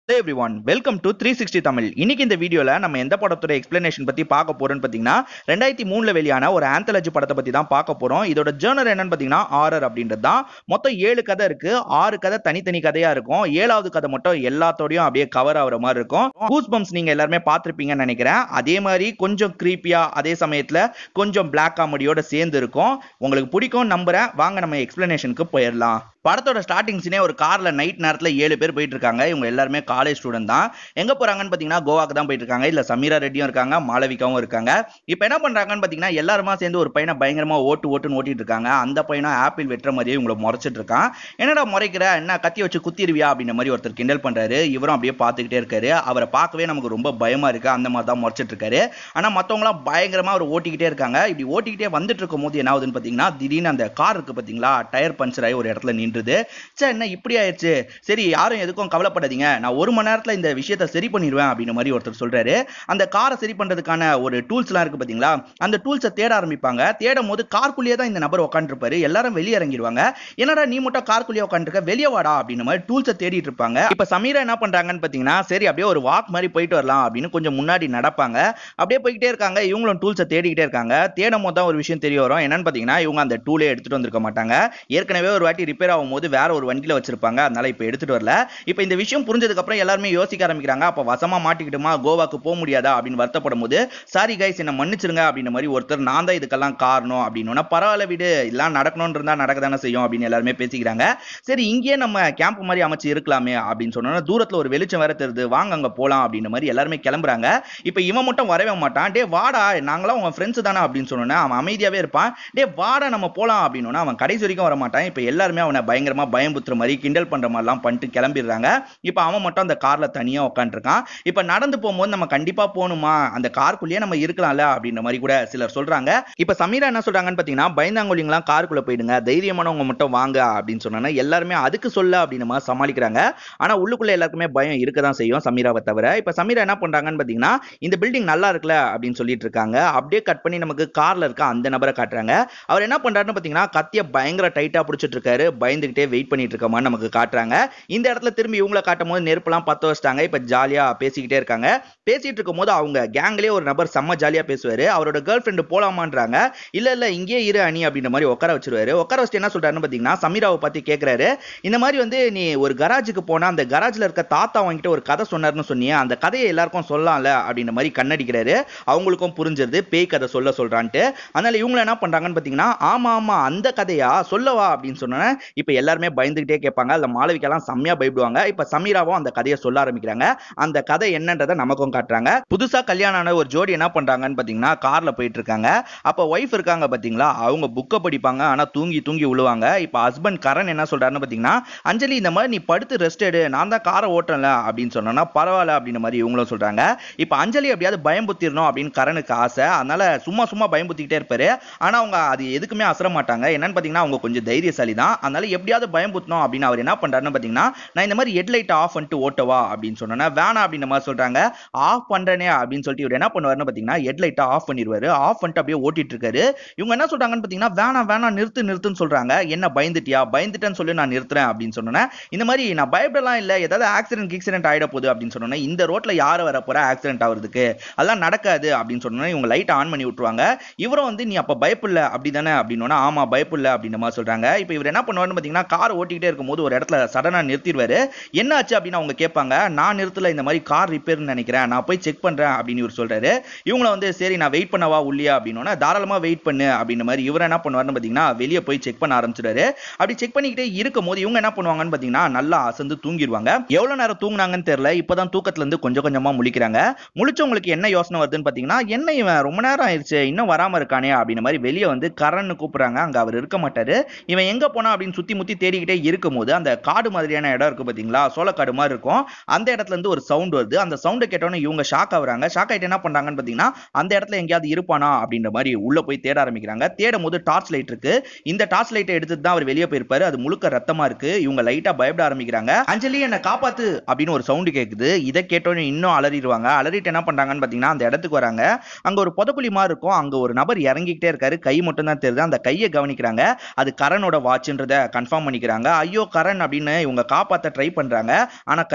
every everyone welcome to three sixty Tamil இன்னைக்கு இந்த வீடியோல நம்ம எந்த படத்தோட எக்ஸ்பிளனேஷன் பத்தி பார்க்க போறோம்னு பாத்தீங்கன்னா ரெண்டாயிரத்தி மூணுல வெளியான ஒரு ஆந்தாலஜி படத்தை பத்தி தான் பார்க்க போறோம் இதோட ஜேர்னர் என்னன்னு பாத்தீங்கன்னா ஆரர் அப்படின்றது தான் மொத்தம் ஏழு கதை இருக்கு ஆறு கதை தனித்தனி கதையா இருக்கும் ஏழாவது கதை மட்டும் எல்லாத்தோடையும் அப்படியே கவர் ஆகுற மாதிரி இருக்கும் கூஸ் பம்ப்ஸ் நீங்க எல்லாருமே பார்த்திருப்பீங்கன்னு நினைக்கிறேன் அதே மாதிரி கொஞ்சம் creepy-ஆ அதே சமயத்துல கொஞ்சம் பிளாக் காமெடியோட சேர்ந்து இருக்கும் உங்களுக்கு பிடிக்கும் நம்புறேன் வாங்க நம்ம எக்ஸ்பிளனேஷனுக்கு போயிடலாம் படத்தோட ஸ்டார்டிங் சீனே ஒரு கார்ல நைட் நேரத்துல ஏழு பேர் போயிட்டு இருக்காங்க இவங்க எல்லாருமே காலேஜ் ஸ்டூடெண்ட் தான் எங்க போறாங்கன்னு பாத்தீங்கன்னா கோவாக்கு தான் போயிட்டு இருக்காங்க இல்ல சமீரா ரெட்டியும் இருக்காங்க மாளவிகாவும் இருக்காங்க இப்போ என்ன பண்றாங்கன்னு பாத்தீங்கன்னா எல்லாருமா சேர்ந்து ஒரு பையனை பயங்கரமா ஓட்டு ஓட்டுன்னு ஓட்டிட்டு இருக்காங்க அந்த பையனை ஆப்பிள் வெட்டுற மாதிரியே இவங்களை முறைச்சிட்டு இருக்கான் என்னடா முறைக்கிற என்ன கத்தி வச்சு குத்திடுவியா அப்படின்ற மாதிரி ஒருத்தர் கிண்டல் பண்றாரு இவரும் அப்படியே பார்த்துக்கிட்டே இருக்காரு அவரை பார்க்கவே நமக்கு ரொம்ப பயமா இருக்கு அந்த மாதிரி தான் முறைச்சிட்டு இருக்காரு ஆனா மத்தவங்களாம் பயங்கரமா அவர் ஓட்டிக்கிட்டே இருக்காங்க இப்படி ஓட்டிக்கிட்டே வந்துட்டு இருக்கும் போது என்ன ஆகுதுன்னு பாத்தீங்கன்னா திடீர்னு அந்த கார் இருக்கு பாத்தீங்களா டயர் பஞ்சர் ஆகி ஒரு இடத்துல நின்றுது சே என்ன இப்படி ஆயிடுச்சு சரி யாரும் எதுக்கும் கவலைப்படாதீங்க நான் ஒரு மணி நேரத்துல இந்த விஷயத்தை சரி பண்ணிடுவேன் அப்படின்ற மாதிரி ஒருத்தர் சொல்றாரு அந்த காரை சரி பண்றதுக்கான ஒரு டூல்ஸ்லாம் இருக்கு பாத்தீங்களா அந்த டூல்ஸை தேட ஆரம்பிப்பாங்க தேடும் போது கார்க்குள்ளேயே தான் இந்த நபர் உட்காந்துருப்பாரு எல்லாரும் வெளியே இறங்கிடுவாங்க என்னடா நீ மட்டும் கார்க்குள்ளேயே உட்காந்துருக்க வெளியே வாடா அப்படின்ற மாதிரி டூல்ஸை தேடிட்டு இருப்பாங்க இப்ப சமீரா என்ன பண்றாங்கன்னு பாத்தீங்கன்னா சரி அப்படியே ஒரு வாக் மாதிரி போயிட்டு வரலாம் அப்படின்னு கொஞ்சம் முன்னாடி நடப்பாங்க அப்படியே போய்கிட்டே இருக்காங்க இவங்களும் டூல்ஸை தேடிக்கிட்டே இருக்காங்க தேடும் போது தான் ஒரு விஷயம் தெரிய வரும் என்னன்னு பாத்தீங்கன்னா இவங்க அந்த டூலே எடுத்துட்டு வந்திருக்க மாட்டாங்க ஏற்கனவே ஒரு வாட்டி ரிப்பேர் ஆகும்போது வேற ஒரு வண்டியில வச்சிருப்பாங்க அதனால இப்ப எடுத்துட்டு வரல இப்ப இந்த விஷயம் புரிஞ்சதுக்கு அப்புறம் எல்லாருமே யோசிக்க ஆரம்பிக்கிறாங்க அப்ப வசமா மாட்டிக்கிட்டுமா கோவாக்கு போக முடியாதா அப்படின்னு வருத்தப்படும் போது சாரி கைஸ் என்ன மன்னிச்சிருங்க அப்படின்ற மாதிரி ஒருத்தர் நான் தான் இதுக்கெல்லாம் காரணம் அப்படின்னு பரவாயில்ல விடு எல்லாம் நடக்கணும்னு இருந்தா நடக்க தானே செய்யும் அப்படின்னு எல்லாருமே பேசிக்கிறாங்க சரி இங்கேயே நம்ம கேம்ப் மாதிரி அமைச்சு இருக்கலாமே அப்படின்னு சொன்னோன்னா தூரத்துல ஒரு வெளிச்சம் வேற தெரியுது வாங்க அங்க போலாம் அப்படின்ற மாதிரி எல்லாருமே கிளம்புறாங்க இப்ப இவன் மட்டும் வரவே மாட்டான் டே வாடா நாங்களாம் உன் ஃப்ரெண்ட்ஸ் தானே அப்படின்னு சொன்னோன்னே அவன் அமைதியாவே இருப்பான் டே வாடா நம்ம போலாம் அப்படின்னு அவன் கடைசி வரைக்கும் வர மாட்டான் இப்ப எல்லாருமே அவனை பயங்கரமா பயம்புத்துற மாதிரி கிண்டல் பண்ற மாதிரிலாம் பண்ணிட்டு கிளம்பிடுறாங்க இப்ப அவன் மட்டும் அந்த கார்ல தனியா உட்காந்துருக்கான் இப்ப நடந்து போகும்போது நம்ம கண்டிப்பா போகணுமா அந்த காருக்குள்ளேயே நம்ம இருக்கலாம்ல அப்படின்ற மாதிரி கூட சிலர் சொல்றாங்க இப்ப சமீரா என்ன சொல்றாங்கன்னு பாத்தீங்கன்னா பயந்தாங்கொழிங்களாம் காருக்குள்ள போயிடுங்க தைரியமானவங்க மட்டும் வாங்க அப்படின்னு சொன்னா எல்லாருமே அதுக்கு சொல்ல அப்படின்னு மாதிரி சமாளிக்கிறாங்க ஆனா உள்ளுக்குள்ள எல்லாருக்குமே பயம் இருக்க தான் செய்யும் சமீராவை தவிர இப்ப சமீரா என்ன பண்றாங்கன்னு பாத்தீங்கன்னா இந்த பில்டிங் நல்லா இருக்குல்ல அப்படின்னு சொல்லிட்டு இருக்காங்க அப்படியே கட் பண்ணி நமக்கு கார்ல இருக்க அந்த நபரை காட்டுறாங்க அவர் என்ன பண்றாருன்னு பாத்தீங்கன்னா கத்திய பயங்கர டைட்டா பிடிச்சிட்டு இருக்காரு பயந்துகிட்டே வெயிட் பண்ணிட்டு இருக்க மாதிரி நமக்கு காட்டுறாங்க இந்த இடத்துல திரும்பி இவங்களை காட்டும் போது நெருப்பெல்லாம் பத்த வச்சிட்டாங்க இப்ப ஜாலியா பேசிக்கிட்டே இருக்காங்க பேசிட்டு இருக்கும் போது அவங்க கேங்லயே ஒரு நபர் செம்ம ஜாலியா பேசுவாரு அவரோட கேர்ள் ஃப்ரெண்டு போலாமான்றாங்க இல்ல இல்ல இங்கேயே இரு அணி அப்படின்ற மாதிரி உட்கார வச்சிருவாரு உட்கார வச்சுட்டு என்ன சொல்றாருன்னு பாத்தீங்கன்னா சமீராவை பத்தி கேக்குறாரு இந்த மாதிரி வந்து நீ ஒரு கராஜுக்கு போனா அந்த கராஜ்ல இருக்க தாத்தா வாங்கிட்டு ஒரு கதை சொன்னாருன்னு சொன்னியே அந்த கதையை எல்லாருக்கும் சொல்லலாம்ல அப்படின்ற மாதிரி கண்ணடிக்கிறாரு அவங்களுக்கும் புரிஞ்சிருது பேய் கதை சொல்ல சொல்றான்ட்டு அதனால இவங்க என்ன பண்றாங்கன்னு பாத்தீங்கன்னா ஆமா ஆமா அந்த கதையா சொல்லவா அப்படின்னு சொன்னேன் இப்ப எல்லாருமே பயந்துகிட்டே கேட்பாங்க அந்த மாளவிகெல்லாம் செம்மையா பயப்படுவாங்க இப்ப சமீராவும் அந்த கதையை சொல்ல ஆரம்பிக்கிறாங்க அந்த கதை என்னன்றதை நமக்கும் காட்டுறாங்க புதுசா கல்யாணம் ஆன ஒரு ஜோடி என்ன பண்றாங்கன்னு பாத்தீங்கன்னா கார்ல போயிட்டு இருக்காங்க அப்ப ஒய்ஃப் இருக்காங்க பாத்தீங்களா அவங்க புக்கை படிப்பாங்க ஆனா தூங்கி தூங்கி விழுவாங்க இப்ப ஹஸ்பண்ட் கரண் என்ன சொல்றாருன்னு பாத்தீங்கன்னா அஞ்சலி இந்த மாதிரி நீ படுத்து ரெஸ்ட் எடு நான் தான் காரை ஓட்டுறேன்ல அப்படின்னு சொன்னா பரவாயில்ல அப்படின்ற மாதிரி இவங்களும் சொல்றாங்க இப்ப அஞ்சலி எப்படியாவது பயம்புத்திரணும் அப்படின்னு கரனுக்கு ஆசை அதனால சும்மா சும்மா பயம்புத்திக்கிட்டே இருப்பாரு ஆனா அவங்க அது எதுக்குமே அசர மாட்டாங்க என்னன்னு பாத்தீங்கன்னா அவங்க கொஞ்சம் தைரியசாலி தான் அதனால எப்படியாவது பயம்புத்தணும் அப்படின்னு அவர் என்ன பண்றாருன்னு பாத்தீங்கன்னா நான் இந்த மாதிரி ஹெட்லைட் ஆஃப் பண்ணிட்டு ஓட்டவா அப்படின்னு சொன்னேன்னா வேணாம் அப்படின்ற மாதிரி சொல்றாங்க ஆஃப் பண்றேனே அப்படின்னு சொல்லிட்டு இவர் என்ன பண்ணுவாருன்னு பாத்தீங்கன்னா ஹெட்லைட்டை ஆஃப் பண்ணிடுவாரு ஆஃப் பண்ணிட்டு அப்படியே ஓட்டிட்டு இருக்காரு இவங்க என்ன சொல்றாங்கன்னு பாத்தீங்கன்னா வேணாம் வேணாம் நிறுத்து நிறுத்துன்னு சொல்றாங்க என்ன பயந்துட்டியா பயந்துட்டேன்னு சொல்லி நான் நிறுத்துறேன் அப்படின்னு சொன்னேன் இந்த மாதிரி நான் பயப்படலாம் இல்ல ஏதாவது ஆக்சிடென்ட் ஆக்சிடென்ட் ஆயிட போகுது அப்படின்னு சொன்னேன் இந்த ரோட்ல யார் வர போற ஆக்சிடென்ட் ஆகுறதுக்கு அதெல்லாம் நடக்காது அப்படின்னு சொன்னோன்னே இவங்க லைட் ஆன் பண்ணி விட்டுருவாங்க இவரும் வந்து நீ அப்ப பயப்படல அப்படி தானே அப்படின்னா ஆமா பயப்படல அப்படின்ற மாதிரி சொல்றாங்க இப்போ இவர் என்ன பண்ணுவாருன்னு பாத்தீங்கன்னா கார் ஓட்டிக்கிட்டே இருக்கும்போது ஒரு இடத்துல சடனா நிறுத்திடுவாரு என்ன ஆச்சு அப்படின்னு அவங்க கேட்பாங்க நான் நிறுத்தல இந்த மாதிரி கார் ரிப்பேர்னு நினைக்கிறேன் நான் போய் செக் பண்றேன் அப்படின்னு இவர் சொல்றாரு இவங்கள வந்து சரி நான் வெயிட் பண்ணவா உள்ளியா அப்படின்னா தாராளமா வெயிட் பண்ணு அப்படின்ற மாதிரி இவர் என்ன பண்ணுவாருன்னு பாத்தீங்கன்னா வெளியே போய் செக் பண்ண ஆரம்பிச்சிடாரு அப்படி செக் பண்ணிக்கிட்டே இருக்கும் போது இவங்க என்ன பண்ணுவாங்கன்னு பாத்தீங்கன்னா நல்லா அசந்து தூங்கிடுவாங்க எவ்வளவு நேரம் தூங்குனாங்கன்னு தெரியல இப்பதான் தூக்கத்துல இருந்து கொஞ்சம் கொஞ்சமா முழிக்கிறாங்க முழிச்சவங்களுக்கு என்ன யோசனை வருதுன்னு பாத்தீங்கன்னா என்ன இவன் ரொம்ப நேரம் ஆயிடுச்சு இன்னும் வராம இருக்கானே அப்படின்ற மாதிரி வெளியே வந்து கரன்னு கூப்பிடுறாங்க அங்க அவர் இருக்க மாட்டாரு இவன் எங்க போனா அப்படின்னு சுத்தி முத்தி தேடிக்கிட்டே இருக்கும் போது அந்த காடு மாதிரியான இடம் இருக்கு பாத்தீங்களா சோளக்காடு மாதிரி இருக்கும் அந்த இடத்துல இருந்து ஒரு சவுண்ட் வருது அந்த சவுண்டை கேட்டோன்னே இவங்க ஷாக் ஆகுறாங்க ஷாக் ஆயிட்டு என்ன பண்றாங்கன்னு பாத்தீங்கன்னா அந்த இடத்துல எங்கேயாவது இருப்பானா அப்படின்ற மாதிரி உள்ள போய் தேட ஆரம்பிக்கிறாங்க தேடும் போது டார்ச் லைட் இருக்கு இந்த டார்ச் லைட்டை எடுத்துட்டு தான் அவர் வெளியே போயிருப்பாரு அது முழுக்க ரத்தமா இருக்கு இவங்க லைட்டா பயப்பட ஆரம்பிக்கிறாங்க அஞ்சலி என்ன காப்பாத்து அப்படின்னு ஒரு சவுண்ட் கேக்குது இதை கேட்டோன்னே இன்னும் அலறிடுவாங்க அலறிட்டு என்ன பண்றாங்கன்னு பாத்தீங்கன்னா அந்த இடத்துக்கு வராங்க அங்க ஒரு புதக்குழி மாதிரி இருக்கும் அங்க ஒரு நபர் இறங்கிக்கிட்டே இருக்காரு கை மட்டும் தான் தெரியுது அந்த கையை கவனிக்கிறாங்க அது கரனோட வாட்ச்ன்றத கன்ஃபார்ம் பண்ணிக்கிறாங்க ஐயோ கரண் அப்படின்னு இவங்க காப்பாத்த ட்ரை பண்றாங்க ஆனா கை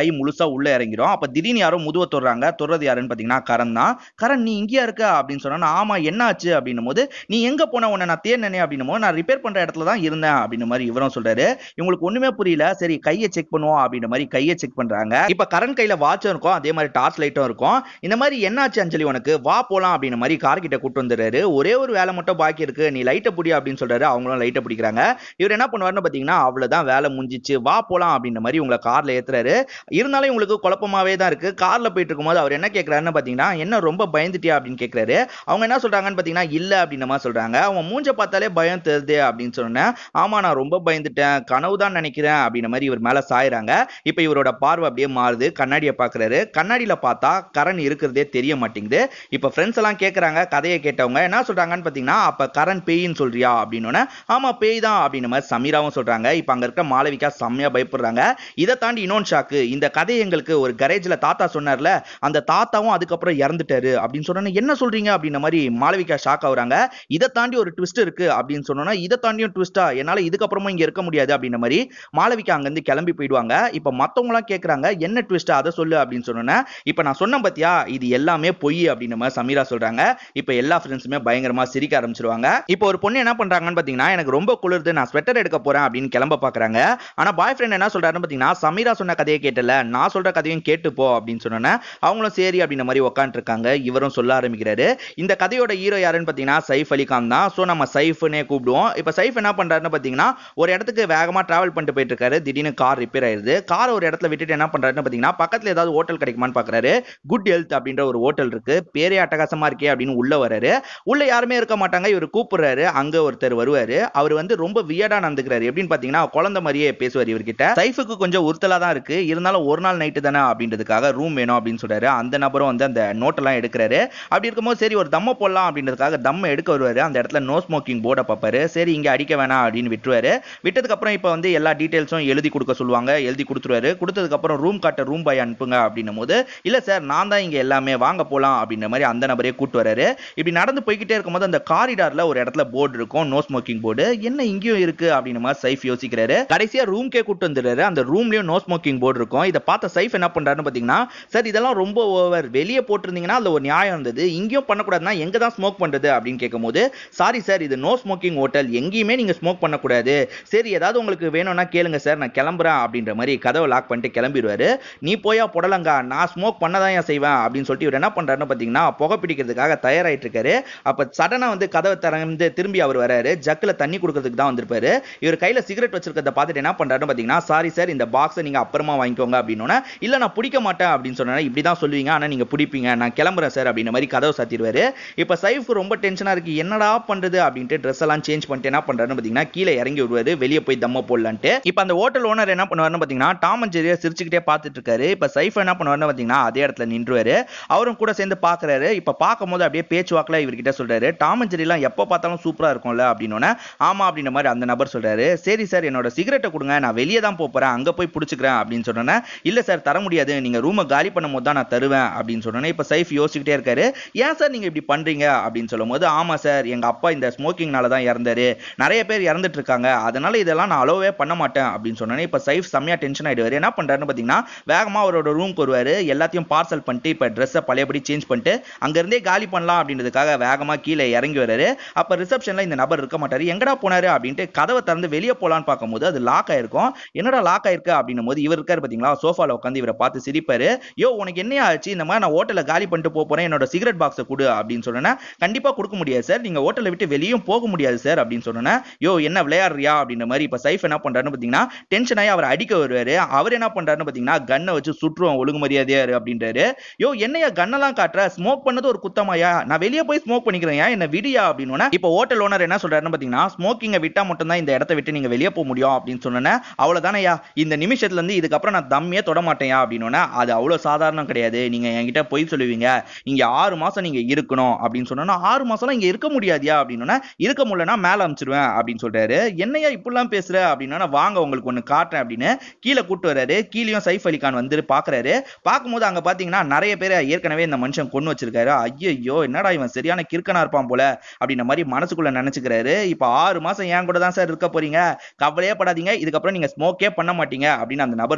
கை முழுசா உள்ள இறங்கிடும் அப்ப திடீர்னு யாரோ முதுவை தொடுறாங்க தொடுறது யாருன்னு பாத்தீங்கன்னா கரண் தான் கரண் நீ இங்கேயா இருக்க அப்படின்னு சொன்னா ஆமா என்ன ஆச்சு அப்படின்னும் போது நீ எங்க போன உன்னை நான் தேடினே அப்படின்னும் போது நான் ரிப்பேர் பண்ற இடத்துல தான் இருந்தேன் அப்படின்னு மாதிரி இவரும் சொல்றாரு இவங்களுக்கு ஒண்ணுமே புரியல சரி கையை செக் பண்ணுவோம் அப்படின்ற மாதிரி கையை செக் பண்றாங்க இப்ப கரண் கையில வாட்சும் இருக்கும் அதே மாதிரி டார்ச் லைட்டும் இருக்கும் இந்த மாதிரி என்னாச்சு அஞ்சலி உனக்கு வா போலாம் அப்படின்ற மாதிரி கார் கிட்ட கூட்டு வந்துடுறாரு ஒரே ஒரு வேலை மட்டும் பாக்கி இருக்கு நீ லைட்டை பிடி அப்படின்னு சொல்றாரு அவங்களும் லைட்டை பிடிக்கிறாங்க இவர் என்ன பண்ணுவாருன்னு பாத்தீங்கன்னா அவ்வளவுதான் வேலை முடிஞ்சிச்சு வா போலாம் அப்படின்ற மாதிரி உங்களை கார்ல ஏத்துறாரு இருந்தாலும் உங்களுக்கு குழப்பமாவே தான் இருக்கு கார்ல போயிட்டு இருக்கும்போது அவர் என்ன கேட்கறாருன்னு பாத்தீங்கன்னா என்ன ரொம்ப பயந்துட்டியா அப்படின்னு கேட்கறாரு அவங்க என்ன சொல்றாங்கன்னு பாத்தீங்கன்னா இல்ல அப்படின்ற மாதிரி சொல்றாங்க அவன் மூஞ்ச பார்த்தாலே பயம் தெரியுது அப்படின்னு சொன்னேன் ஆமா நான் ரொம்ப பயந்துட்டேன் கனவு தான் நினைக்கிறேன் அப்படின்ற மாதிரி இவர் மேல சாயுறாங்க இப்ப இவரோட பார்வை அப்படியே மாறுது கண்ணாடியை பாக்குறாரு கண்ணாடியில பார்த்தா கரண் இருக்கிறதே தெரிய மாட்டேங்குது இப்ப ஃப்ரெண்ட்ஸ் எல்லாம் கேக்குறாங்க கதையை கேட்டவங்க என்ன சொல்றாங்கன்னு பாத்தீங்கன்னா அப்ப கரண் பேயின்னு சொல்றியா அப்படின்னு ஆமா பேய் தான் அப்படின்ற மாதிரி சமீராவும் சொல்றாங்க இப்ப அங்க இருக்க மாளவிகா செம்மையா பயப்படுறாங்க இதை தாண்டி இன்னொன்று ஷாக்கு இந்த கதையை எங்களுக்கு ஒரு கரேஜ்ல தாத்தா சொன்னார்ல அந்த தாத்தாவும் அதுக்கப்புறம் இறந்துட்டாரு அப்படின்னு சொன்னா என்ன சொல்றீங்க அப்படின்ற மாதிரி மாளவிகா ஷாக் ஆகுறாங்க இதை தாண்டி ஒரு ட்விஸ்ட் இருக்கு அப்படின்னு சொன்னோன்னா இதை தாண்டியும் ட்விஸ்டா என்னால இதுக்கப்புறமும் இங்க இருக்க முடியாது அப்படின்ற மாதிரி மாளவிகா அங்கிருந்து கிளம்பி போயிடுவாங்க இப்ப மத்தவங்க எல்லாம் கேக்குறாங்க என்ன ட்விஸ்ட் அதை சொல்லு அப்படின்னு சொன்னோன்னே இப்ப நான் சொன்னேன் பாத்தியா இது எல்லாமே பொய் அப்படின்ற மாதிரி சமீரா சொல்றாங்க இப்ப எல்லா ஃப்ரெண்ட்ஸுமே பயங்கரமா சிரிக்க ஆரம்பிச்சிருவாங்க இப்போ ஒரு பொண்ணு என்ன பண்றாங்கன்னு பாத்தீங்கன்னா எனக்கு ரொம்ப குளிருது நான் ஸ்வெட்டர் எடுக்க போறேன் அப்படின்னு கிளம்ப பாக்குறாங்க ஆனா பாய் ஃப்ரெண்ட் என்ன சொல்றாருன்னு பாத்தீங்கன்னா சமீரா சொன்ன கதையை கேட்டல நான் சொல்ற கதையும் கேட்டு போ அப்படின்னு சொன்னோன்னே அவங்களும் சரி அப்படின்ற மாதிரி உட்காந்துட்டு இருக்காங்க இவரும் சொல்ல ஆரம்பிக்கிறாரு இந்த கதையோட ஹீரோ யாருன்னு பாத்தீங்கன்னா சைஃப் அலி கான் தான் ஸோ நம்ம சைஃப்னே கூப்பிடுவோம் இப்போ சைஃப் என்ன பண்றாருன்னு பாத்தீங்கன்னா ஒரு இடத்துக்கு வேகமா டிராவல் பண்ணிட்டு போயிட்டு இருக்காரு திடீர்னு கார் ரிப்பேர் ஆயிருது கார் ஒரு இடத்துல விட்டுட்டு என்ன பண்றாருன்னு பாத்தீங்கன்னா பக்கத்துல ஏதாவது ஹோட்டல் கிடைக்குமான்னு பாக்குறாரு குட் ஹெல்த் அப்படின்ற ஒரு ஹோட்டல் இருக்கு பேரே அட்டகாசமா இருக்கே அப்படின்னு உள்ள வராரு உள்ள யாருமே இருக்க மாட்டாங்க இவர் கூப்பிடுறாரு அங்க ஒருத்தர் வருவாரு அவர் வந்து ரொம்ப வியடா நடந்துக்கிறாரு எப்படின்னு பாத்தீங்கன்னா குழந்தை மாதிரியே பேசுவார் இவர்கிட்ட சைஃபுக்கு கொஞ்சம் உறுத்தலா தான் இருக்கு இருந்தாலும் ஒரு நாள் நைட்டு தானே அப்படின்றதுக்காக ரூம் வேணும் அப்படின்னு சொல்றாரு அந்த நபரும் வந்து அந்த நோட்டெல்லாம் எடுக்கிறாரு அப்படி இருக்கும்போது சரி ஒரு தம்ம போடலாம் அப்படின்றதுக்காக தம்ம எடுக்க வருவாரு அந்த இடத்துல நோ ஸ்மோக்கிங் போர்டை பார்ப்பாரு சரி இங்க அடிக்க வேணாம் அப்படின்னு விட்டுருவாரு விட்டதுக்கு அப்புறம் இப்போ வந்து எல்லா டீடைல்ஸும் எழுதி கொடுக்க சொல்லுவாங்க எழுதி கொடுத்துருவாரு கொடுத்ததுக்கு அப்புறம் ரூம் காட்ட ரூம் பாய் அனுப்புங்க அப்படின்னும் போது இல்ல சார் நான் தான் இங்க எல்லாமே வாங்க போலாம் அப்படின்ற மாதிரி அந்த நபரே கூட்டு வராரு இப்படி நடந்து போய்கிட்டே இருக்கும்போது அந்த காரிடார்ல ஒரு இடத்துல போர்டு இருக்கும் நோ ஸ்மோக்கிங் போர்டு என்ன இங்கேயும் இருக்கு அப்படின்னு மாதிரி சைஃப் யோசிக்கிறாரு கடைசியா ரூம்க்கே கூட்டு வந்துடுறாரு அந்த ரூம்லயும் நோ ஸ்மோக்கிங் போர்டு இருக்கும் இதை பார்த்த சைஃப் என்ன பண்றாருன்னு பாத்தீங்கன்னா சார் இதெல்லாம் ரொம்ப ஓவர் வெளியே போட்டிருந்தீங்கன்னா அதுல ஒரு நியாயம் இருந்தது இங்கேயும் பண்ணக்கூடாதுன்னா எங்க தான் ஸ்மோக் பண்றது அப்படின்னு கேட்கும்போது சாரி சார் இது நோ ஸ்மோக்கிங் ஹோட்டல் எங்கேயுமே நீங்க ஸ்மோக் பண்ணக்கூடாது சரி ஏதாவது உங்களுக்கு வேணும்னா கேளுங்க சார் நான் கிளம்புறேன் அப்படின்ற மாதிரி கதவை லாக் பண்ணிட்டு கிளம்பிடுவாரு நீ போயா புடலங்கா நான் ஸ்மோக் பண்ண தான் ஏன் செய்வேன் அப்படின்னு சொல்லிட்டு இவர் என்ன பண்றாருன்னு பாத்தீங்கன்னா புகை பிடிக்கிறதுக்காக தயாராயிட்டு இருக்காரு அப்ப சடனா வந்து கதவை திறந்து திரும்பி அவர் வராரு ஜக்கில் தண்ணி கொடுக்கறதுக்கு தான் வந்திருப்பாரு இவர் கையில சிகரெட் வச்சிருக்கிறத பார்த்துட்டு என்ன பண்றாருன்னு பாத்தீங்கன்னா சாரி சார் இந்த பாக்ஸை நீங்க அப்புறமா வாங்கிக்கோங்க அப்படின்னு இல்ல நான் பிடிக்க மாட்டேன் அப்படின்னு சொன்னா இப்படி தான் சொல்லுவீங்க ஆனா நீங்க பிடிப்பீங்க நான் கிளம்புறேன் சார் அப்படின்ற மாதிரி கதவை சாத்திடுவாரு இப்ப சைஃப் ரொம்ப டென்ஷனா இருக்கு என்னடா பண்றது அப்படின்ட்டு ட்ரெஸ் எல்லாம் சேஞ்ச் பண்ணிட்டு என்ன பண்றாருன்னு பாத்தீங்கன்னா கீழே இறங்கி வருவாரு வெளியே போய் தம்ம போடலான்ட்டு இப்ப அந்த ஹோட்டல் ஓனர் என்ன பண்ணுவாருன்னு பாத்தீங்கன்னா டாம் அண்ட் ஜெரியா சிரிச்சுக்கிட்டே பார்த்துட்டு இருக்காரு இப்ப சைஃப் என்ன பண்ணுவாருன்னு பாத்தீங்கன்னா அதே இடத்துல நின்றுவாரு அவரும் கூட சேர்ந்து பாக்குறாரு இப்ப பார்க்கும்போது அப்படியே பேச்சுவாக்கில் இவர்கிட்ட சொல்றாரு டாம் அண்ட் ஜெரிலாம் எப்போ பார்த்தாலும் சூப்பரா இருக்கும்ல அப்படின்னு ஆமா அப்படின்ற மாதிரி அந்த நபர் சொல்றாரு சரி சார் என்னோட சிகரெட்டை கொடுங்க நான் வெளியே தான் போப் போறேன் அங்க போய் பிடிச்சிக்கிறேன் அப்படின்னு சொன்னேன் இல்ல சார் தர முடியாது நீங்க ரூமை காலி பண்ணும் போது தான் நான் தருவேன் அப்படின்னு சொன்னேன் இப்ப சைஃப் யோசிச்சுக்கிட்டே இருக்காரு ஏன் சார் நீங்க இப்படி பண்றீங்க அப்படின்னு சொல்லும் போது ஆமா சார் எங்க அப்பா இந்த ஸ்மோக்கிங்னால தான் இறந்தாரு நிறைய பேர் இறந்துட்டு இருக்காங்க அதனால இதெல்லாம் நான் அலோவே பண்ண மாட்டேன் அப்படின்னு சொன்னேன் இப்ப சைஃப் செம்மையா டென்ஷன் ஆயிடுவாரு என்ன பண்றாருன்னு பாத்தீங்கன்னா வேகமா அவரோட ரூம்க்கு வருவாரு எல்லாத்தையும் பார்சல் பண்ணிட்டு இப்ப ட்ரெஸ்ஸை பழையபடி சேஞ்ச் பண்ணிட்டு அங்க இருந்தே காலி பண்ணலாம் அப்படின்றதுக்காக வேகமா கீழே இறங்கி வராரு அப்ப ரிசப்ஷன்ல இந்த நபர் இருக்க மாட்டாரு எங்கடா போனாரு அப்படின்ட்டு கதவை திறந்து வெளியே போலான்னு பார்க்கும்போது அது லாக் ஆயிருக்கும் என்னடா லாக் ஆயிருக்கு அப்படின்னும் போது இவர் இருக்காரு பாத்தீங்களா சோஃபால உட்காந்து இவரை பார்த்து சிரிப்பாரு யோ உனக்கு என்ன ஆச்சு இந்த மாதிரி நான் ஹோட்டல காலி பண்ணிட்டு போக போறேன் என்னோட சிகரெட் பாக்ஸை கொடு அப்படின்னு சொன்னேன்னா கண்டிப்பா கொடுக்க முடியாது சார் நீங்க ஹோட்டலை விட்டு வெளியும் போக முடியாது சார் அப்படின்னு சொன்னேன்னா யோ என்ன விளையாடுறியா அப்படின்ற மாதிரி இப்ப சைஃப் என்ன பண்றாருன்னு பாத்தீங்கன்னா டென்ஷன் ஆகி அவர் அடிக்க வருவாரு அவர் என்ன பண்றாருன்னு பாத்தீங்கன்னா கன்னை வச்சு சுற்றுவோம் ஒழுங்கு மரியாதையா இரு அப்படின்றாரு யோ என்னையா கன்னெல்லாம் காட்டுற ஸ்மோக் பண்ணது ஒரு குத்தமாயா நான் வெளியே போய் ஸ்மோக் பண்ணிக்கிறேன் என்ன விடியா அப்படின்னு இப்போ ஹோட்டல் ஓனர் என்ன சொல்றாருன்னு பாத்தீங்கன்னா ஸ்மோக்கிங்கை விட்டா மட்டும் தான் இந்த இடத்த விட்டு நீங்க வெளியே போக முடியும் அப்படின்னு சொன்னேன் அவ்வளவுதானயா இந்த நிமிஷத்துல இருந்து இதுக்கப்புறம் நான் தம்மே தொட மாட்டேயா அப்படின்னு அது அவ்வளவு சாதாரணம் கிடையாது நீங்க என்கிட்ட பொய் சொல்லுவீங்க இங்க ஆறு மாசம் நீங்க இருக்கணும் அப்படின்னு சொன்னா ஆறு மாசம்லாம் இங்க இருக்க முடியாதியா அப்படின்னு இருக்க முடியலன்னா மேல அமிச்சிருவேன் அப்படின்னு சொல்றாரு என்னையா இப்படிலாம் பேசுற அப்படின்னா வாங்க உங்களுக்கு ஒண்ணு காட்டுறேன் அப்படின்னு கீழே கூட்டு வர்றாரு கீழேயும் சைஃப் அலி கான் வந்து பாக்குறாரு பார்க்கும்போது அங்க பாத்தீங்கன்னா நிறைய பேர் ஏற்கனவே இந்த மனுஷன் கொண்டு வச்சிருக்காரு ஐயோ என்னடா இவன் சரியான கிறுக்கனா இருப்பான் போல அப்படின்ற மாதிரி மனசுக்குள்ள நினைச்சுக்கிறாரு இப்ப ஆறு மாசம் ஏன் கூட தான் சார் இருக்க போறீங்க கவலையே படாதீங்க இதுக்கப்புறம் நீங்க ஸ்மோக்கே பண்ண மாட்டீங்க அப்படின்னு அந்த நபர் சொல்றாரு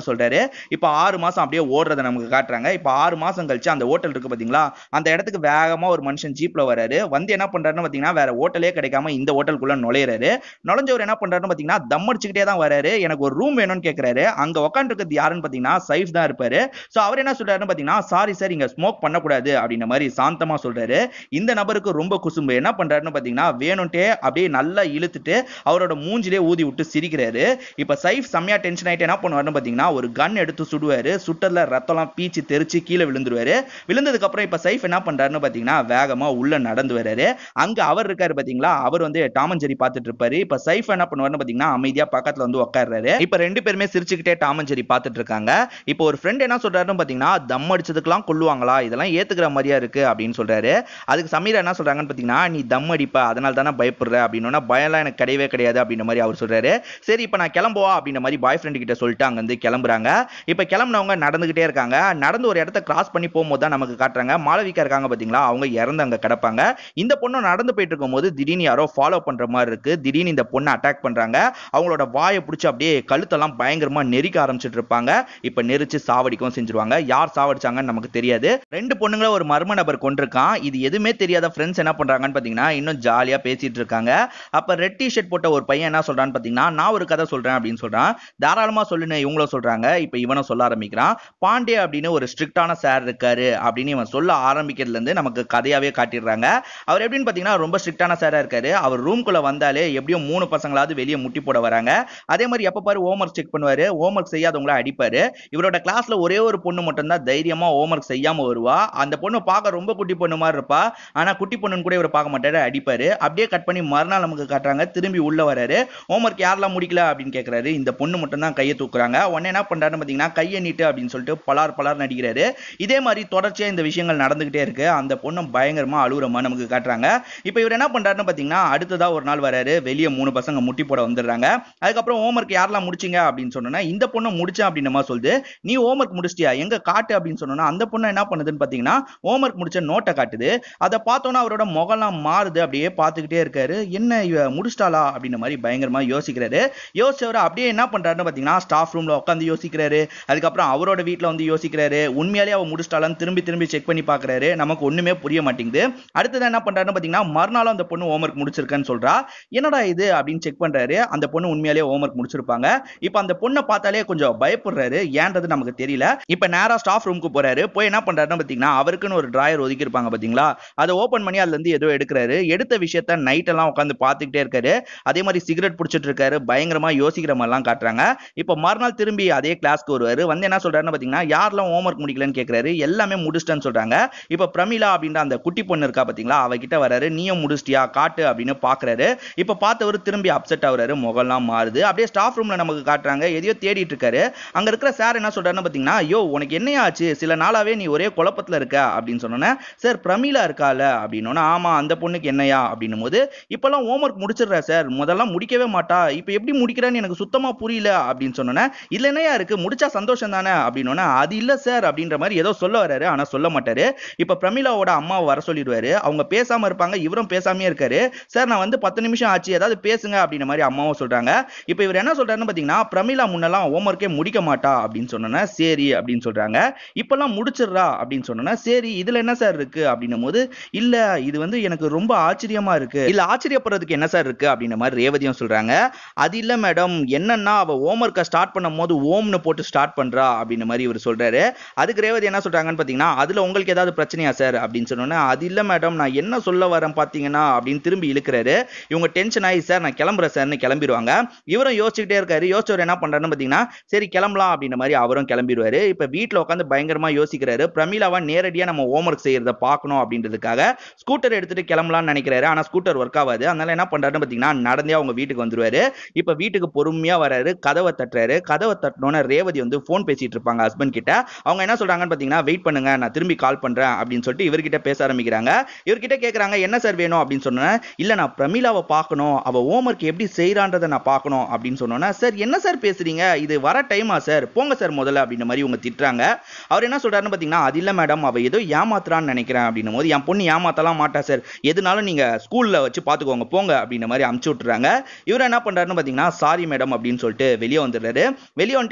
இப்போ ஆறு மாசம் அப்படியே ஓடுறத நமக்கு காட்டுறாங்க இப்போ ஆறு மாசம் கழிச்சு அந்த ஹோட்டல் இருக்கு பாத்தீங்களா அந்த இடத்துக்கு வேகமா ஒரு மனுஷன் ஜீப்ல வராரு வந்து என்ன பண்றாருன்னு பாத்தீங்கன்னா வேற ஹோட்டலே கிடைக்காம இந்த ஹோட்டலுக்குள்ள நுழையிறாரு நுழைஞ்சவர் என்ன பண்றாருன்னு பாத்தீங்கன்னா தம் அடிச்சுக்கிட்டே தான் வராரு எனக்கு ஒரு ரூம் வேணும்னு கேக்குறாரு அங்க உட்காந்து இருக்கிறது யாருன்னு பாத்தீங்கன்னா சைஃப் தான் இருப்பாரு சோ அவர் என்ன சொல்றாருன்னு பாத்தீங்கன்னா சாரி சார் இங்க ஸ்மோக் பண்ணக்கூடாது அப்படின்ற மாதிரி சாந்தமா சொல்றாரு இந்த நபருக்கு ரொம்ப குசும்பு என்ன பண்றாருன்னு பாத்தீங்கன்னா வேணும்ட்டே அப்படியே நல்லா இழுத்துட்டு அவரோட மூஞ்சிலே ஊதி விட்டு சிரிக்கிறாரு இப்ப சைஃப் செம்மையா டென்ஷன் ஆயிட்டு என்ன பண்ணுவாருன்னு பாத்தீங்கன்னா ஒரு கன் எடுத்து சுடுவாரு சுட்டர்ல ரத்தம்லாம் பீச்சு தெரிச்சு கீழே விழுந்துருவாரு விழுந்ததுக்கு அப்புறம் இப்ப சைஃப் என்ன பண்றாருன்னு பாத்தீங்கன்னா வேகமா உள்ள நடந்து வராரு அங்க அவர் இருக்காரு பாத்தீங்களா அவர் வந்து டாமஞ்சேரி பார்த்துட்டு இருப்பாரு இப்ப சைஃப் என்ன பண்ணுவாருன்னு பாத்தீங்கன்னா அமைதியா பக்கத்துல வந்து உட்கார்றாரு இப்ப ரெண்டு பேருமே சிரிச்சுக்கிட்டே டாமஞ்சேரி பார்த்துட்டு இருக்காங்க இப்போ ஒரு ஃப்ரெண்ட் என்ன சொல்றாருன்னு பாத்தீங்கன்னா தம் அடிச்சதுக்கெல்லாம் கொல்லுவாங்களா இதெல்லாம் ஏத்துக்கிற மாதிரியா இருக்கு அப்படின்னு சொல்றாரு அதுக்கு சமீரா என்ன சொல்றாங்கன்னு பாத்தீங்கன்னா நீ தம் அடிப்ப அதனால தானே பயப்படுற அப்படின்னா பயம்லாம் எனக்கு கிடையவே கிடையாது அப்படின்ற மாதிரி அவர் சொல்றாரு சரி இப்போ நான் கிளம்புவா அப்படின்ற மாதிரி பாய் ஃப்ரெண்ட் கிட்ட சொல்லிட்டு அங்க வந்து கிளம்புறாங்க இப்போ கிளம்புனவங்க நடந்துகிட்டே இருக்காங்க நடந்து ஒரு இடத்த கிராஸ் பண்ணி போகும்போது தான் நமக்கு காட்டுறாங்க மாளவிகா இருக்காங்க பாத்தீங்களா அவங்க இறந்து அங்க கிடப்பாங்க இந்த பொண்ணு நடந்து போயிட்டு இருக்கும்போது திடீர்னு யாரோ ஃபாலோ பண்ற மாதிரி இருக்கு திடீர்னு இந்த பொண்ணை அட்டாக் பண்றாங்க அவங்களோட வாயை பிடிச்சி அப்படியே கழுத்தெல்லாம் பயங்கரமா நெரிக்க ஆரம்பிச்சிட்டு இருப்பாங்க இப்ப நெரிச்சு சாவடிக்கவும் செஞ்சிருவாங்க யார் சாவடிச்சாங்கன்னு நமக்கு தெரியாது ரெண்டு பொண்ணுங்களை ஒரு மர்ம நபர் கொண்டிருக்கான் இது எதுவுமே தெரியாத ஃப்ரெண்ட்ஸ் என்ன பண்றாங்கன்னு பாத்தீங்கன்னா இன்னும் ஜாலியா பேசிட்டு இருக்காங்க அப்ப ரெட் டி ஷர்ட் போட்ட ஒரு பையன் என்ன சொல்றான்னு பாத்தீங்கன்னா நான் ஒரு கதை சொல்றேன் அப்படின்னு சொல்றான் தாராளமா சொல்லுன்னு இவங்களும் சொல்றாங்க இப்ப இவனும் சொல்ல ஆரம்பிக்கிறான் பாண்டே அப்படின்னு ஒரு ஸ்ட்ரிக்டான சார் இருக்காரு அப்படின்னு இவன் சொல்ல ஆரம்பிக்கிறதுல இருந்து நமக்கு கதையாவே காட்டிடுறாங்க அவர் எப்படின்னு பாத்தீங்கன்னா ரொம்ப ஸ்ட்ரிக்டான சாரா இருக்காரு அவர் ரூம்குள்ள வந்தாலே எப்படியும் மூணு பசங்களாவது வெளியே முட்டி போட வராங்க அதே மாதிரி எப்ப பாரு ஹோம்ஒர்க் செக் பண்ணுவாரு ஹோம்ஒர்க் செய்யாதவங்கள அடிப்பாரு இவரோட கிளாஸ்ல ஒரே ஒரு பொண்ணு மட்டும் தான் தைரியமா ஹோம்ஒர்க் செய்யாம வருவா அந்த பொண்ணு பார்க்க ரொம்ப குட்டி பொண்ணு மாதிரி இருப்பா ஆனா குட்டி பொண்ணுன்னு கூட இவர் பார்க்க மாட்டாரு அடிப்பாரு அப்படியே கட் பண்ணி மறுநாள் நமக்கு காட்டுறாங்க திரும்பி உள்ள வராரு ஹோம்ஒர்க் யாரெல்லாம் முடிக்கல அப்படின்னு கேக்குறாரு இந்த பொண்ணு மட்டும் தான் கையை தூக்குறாங்க உடனே என்ன பண்றாருன்னு பாத்தீங்கன்னா கையை நீட்டு அப்படின்னு சொல்லிட்டு பலார் பலார் நடிக்கிறாரு இதே மாதிரி தொடர்ச்சியா இந்த விஷயங்கள் நடந்துகிட்டே இருக்கு அந்த பொண்ணும் பயங்கரமா அழுகுறமா நமக்கு காட்டுறாங்க இப்போ இவர் என்ன பண்றாருன்னு பாத்தீங்கன்னா அடுத்ததா ஒரு நாள் வராரு வெளியே மூணு பசங்க முட்டி போட வந்துடுறாங்க அதுக்கப்புறம் ஹோம்ஒர்க் யாரெல்லாம் முடிச்சீங்க அப்படின்னு சொன்னோன்னா இந்த பொண்ணு முடிச்சேன் அப்படின்னு மாதிரி சொல்லுது நீ ஹோம்ஒர்க் முடிச்சிட்டியா எங்க காட்டு அப்படின்னு சொன்னோன்னா அந்த பொண்ணு என்ன பண்ணுதுன்னு பாத்தீங்கன்னா ஹோம்ஒர்க் முடிச்ச நோட்டை காட்டுது அதை பார்த்தோன்னா அவரோட முகம்லாம் மாறுது அப்படியே பார்த்துக்கிட்டே இருக்காரு என்ன இவ முடிச்சிட்டாளா அப்படின்ற மாதிரி பயங்கரமா யோசிக்கிறாரு யோசிச்சவர் அப்படியே என்ன பண்றாருன்னு பாத்தீங்கன்னா ஸ்டாஃப் ரூம்ல உட்காந்து யோசிக்கிறாரு அதுக்கப்புறம் அவரோட வீட்ல வந்து யோசிக்கிறாரு உண்மையாலே அவ முடிச்சிட்டாளான்னு திரும்பி திரும்பி செக் பண்ணி பாக்குறாரு நமக்கு ஒண்ணுமே புரிய மாட்டேங்குது அடுத்தது என்ன பண்றாருன்னு பாத்தீங்கன்னா மறுநாளும் அந்த பொண்ணு ஹோம்ஒர்க் முடிச்சிருக்கேன்னு சொல்றா என்னடா இது அப்படின்னு செக் பண்றாரு அந்த பொண்ணு உண்மையாலே ஹோம்ஒர்க் முடிச்சிருப்பாங்க இப்போ அந்த பொண்ணை பார்த்தாலே கொஞ்சம் பயப்படுறாரு ஏன்றது நமக்கு தெரியல இப்போ நேரா ஸ்டாஃப் ரூமுக்கு போறாரு போய் என்ன பண்றாருன்னு பாத்தீங்கன்னா அவருக்குன்னு ஒரு டிராயர் ஒதுக்கி இருப்பாங்க பாத்தீங்களா அதை ஓபன் பண்ணி அதுல இருந்து ஏதோ எடுக்கிறாரு எடுத்த விஷயத்த நைட் எல்லாம் உட்காந்து பார்த்துக்கிட்டே இருக்காரு அதே மாதிரி சிகரெட் பிடிச்சிட்டு இருக்காரு பயங்கரமா யோசிக்கிற மாதிரிலாம் காட்டுறாங்க இப்போ மறுநாள் திரும்பி அதே கிளாஸ்க்கு வருவாரு வந்து என்ன சொல்றாருன்னு பாத்தீங்கன்னா யாரெல்லாம் ஹோம்ஒர்க் முடிக்கலன்னு கேட்கறாரு எல்லாமே முடிச்சிட்டேன்னு சொல்றாங்க இப்போ பிரமிளா அப்படின்ற அந்த குட்டி பொண்ணு இருக்கா பாத்தீங்களா அவகிட்ட வராரு நீயும் முடிச்சிட்டியா காட்டு அப்படின்னு பாக்குறாரு இப்போ பார்த்தவர் திரும்பி அப்செட் ஆகுறாரு முகம்லாம் மாறுது அப்படியே ஸ்டாஃப் ரூம்ல நமக்கு காட்டுறாங்க எதையோ தேடிட்டு இருக்காரு அங்க இருக்கிற சார் என்ன சொல்றாருன்னு பாத்தீங்கன்னா ஐயோ உனக்கு என்னையா ஆச்சு சில நாளாவே நீ ஒரே குழப்பத்துல இருக்க அப்படின்னு சொன்னோன்னே சார் பிரமிளா இருக்கால அப்படின்னோன்னா ஆமா அந்த பொண்ணுக்கு என்னையா அப்படின்னும் போது இப்பெல்லாம் ஹோம்ஒர்க் முடிச்சிடுறா சார் முதல்லாம் முடிக்கவே மாட்டா இப்போ எப்படி முடிக்கிறான்னு எனக்கு சுத்தமா புரியல அப்படின்னு சொன்னோன்னே இதுல என்னையா இருக்கு முடிச்சா சந்தோஷம் தானே அப்படின்னோன்னா அது இல்ல சார் அப்படின்ற மாதிரி ஏதோ சொல்ல வராரு ஆனா சொல்ல மாட்டாரு இப்ப பிரமிளாவோட அம்மாவை வர சொல்லிடுவாரு அவங்க பேசாம இருப்பாங்க இவரும் பேசாமே இருக்காரு சார் நான் வந்து பத்து நிமிஷம் ஆச்சு ஏதாவது பேசுங்க அப்படின்ற மாதிரி அம்மாவும் சொல்றாங்க இப்போ இவர் என்ன சொல்றாருன்னு பாத்தீங்கன்னா பிரமிளா முன்னெல்லாம் ஹோம்ஒர்க்கே முடிக்க மாட்டா அப்படின்னு சொன்னோன்னா சரி அப்படின்னு சொல்றாங்க இப்பெல்லாம் முடிச்சிடுறா அப்படின்னு சொன்னோன்னா சரி இதுல என்ன சார் இருக்கு அப்படின்னும் போது இல்ல இது வந்து எனக்கு ரொம்ப ஆச்சரியமா இருக்கு இல்ல ஆச்சரியப்படுறதுக்கு என்ன சார் இருக்கு அப்படின்ற மாதிரி ரேவதியும் சொல்றாங்க அது இல்ல மேடம் என்னன்னா அவ ஹோம்ஒர்க்கை ஸ்டார்ட் பண்ணும் போது ஓம்னு போட்டு ஸ்டார்ட் பண்றா அப்படின்ற மாதிரி இவர் சொல்றாரு அதுக்கு ரேவதி என்ன சொல்றாங்கன்னு பாத்தீங்கன்னா அதுல உங்களுக்கு ஏதாவது பிரச்சனையா சார் அப்படின்னு சொன்னோன்னே அது இல்ல மேடம் நான் என்ன சொல்ல வரேன் பாத்தீங்கன்னா அப்படின்னு திரும்பி இழுக்கிறாரு இவங்க டென்ஷன் ஆகி சார் நான் கிளம்புறேன் சார்னு கிளம்பிடுவாங்க இவரும் யோசிச்சுக்கிட்டே இருக்காரு யோசிச்சவர் என்ன பண்றாருன்னு பாத்தீங்கன்னா சரி கிளம்பலாம் அப்படின்ற மாதிரி அவரும் கிளம்பிடுவாரு இப்ப வீட்ல உட்காந்து பயங்கரமா யோசிக்கிறாரு பிரமிளாவா நேரடியா நம்ம ஹோம்ஒர்க் செய்யறத பார்க்கணும் அப்படின்றதுக்காக ஸ்கூட்டர் எடுத்துட்டு கிளம்பலாம்னு நினைக்கிறாரு ஆனா ஸ்கூட்டர் ஒர்க் ஆகாது அதனால என்ன பண்றாருன்னு பாத்தீங்கன்னா நடந்தே அவங்க வீட்டுக்கு வந்துருவாரு இப்ப வீட்டுக்கு பொறுமையா வராரு கதவை தட்டுறாரு கதவை தட்டினோன்னு ரேவதி வந்து ஃபோன் பேசிட்டு இருப்பாங்க ஹஸ்பண்ட் கிட்ட அவங்க என்ன சொல்றாங்கன்னு பாத்தீங்கன்னா வெயிட் பண்ணுங்க நான் திரும்பி கால் பண்றேன் அப்படின்னு சொல்லிட்டு இவர்கிட்ட பேச ஆரம்பிக்கிறாங்க இவர்கிட்ட கேக்குறாங்க என்ன சார் வேணும் அப்படின்னு சொன்னேன் இல்ல நான் பிரமிளாவை பார்க்கணும் அவ ஹோம்ஒர்க் எப்படி செய்யறான்றதை நான் பார்க்கணும் அப்படின்னு சொன்னோன்னா சார் என்ன சார் பேசுறீங்க இது வர டைமா சார் போங்க சார் முதல்ல அப்படின்ற மாதிரி இவங்க திட்டுறாங்க அவர் என்ன சொல்றாருன்னு பாத்தீங்கன்னா அது இல்ல மேடம் அவ ஏதோ ஏமாத்துறான்னு நினைக்கிறேன் அப்படின்னும் போது என் பொண்ணு ஏமாத்தலாம் மாட்டா சார் எதுனாலும் நீங்க ஸ்கூல்ல வச்சு பாத்துக்கோங்க போங்க அப்படின்ற மாதிரி அமுச்சு விட்டுறாங்க இவர் என்ன பண்றாருன்னு பாத்தீங்கன்னா சாரி மேடம் அப்படின்னு சொல்லிட்டு வெளியே வந்துடுறாரு வெளியே வந்துட்டு என்ன பண்ணுவாருன்னு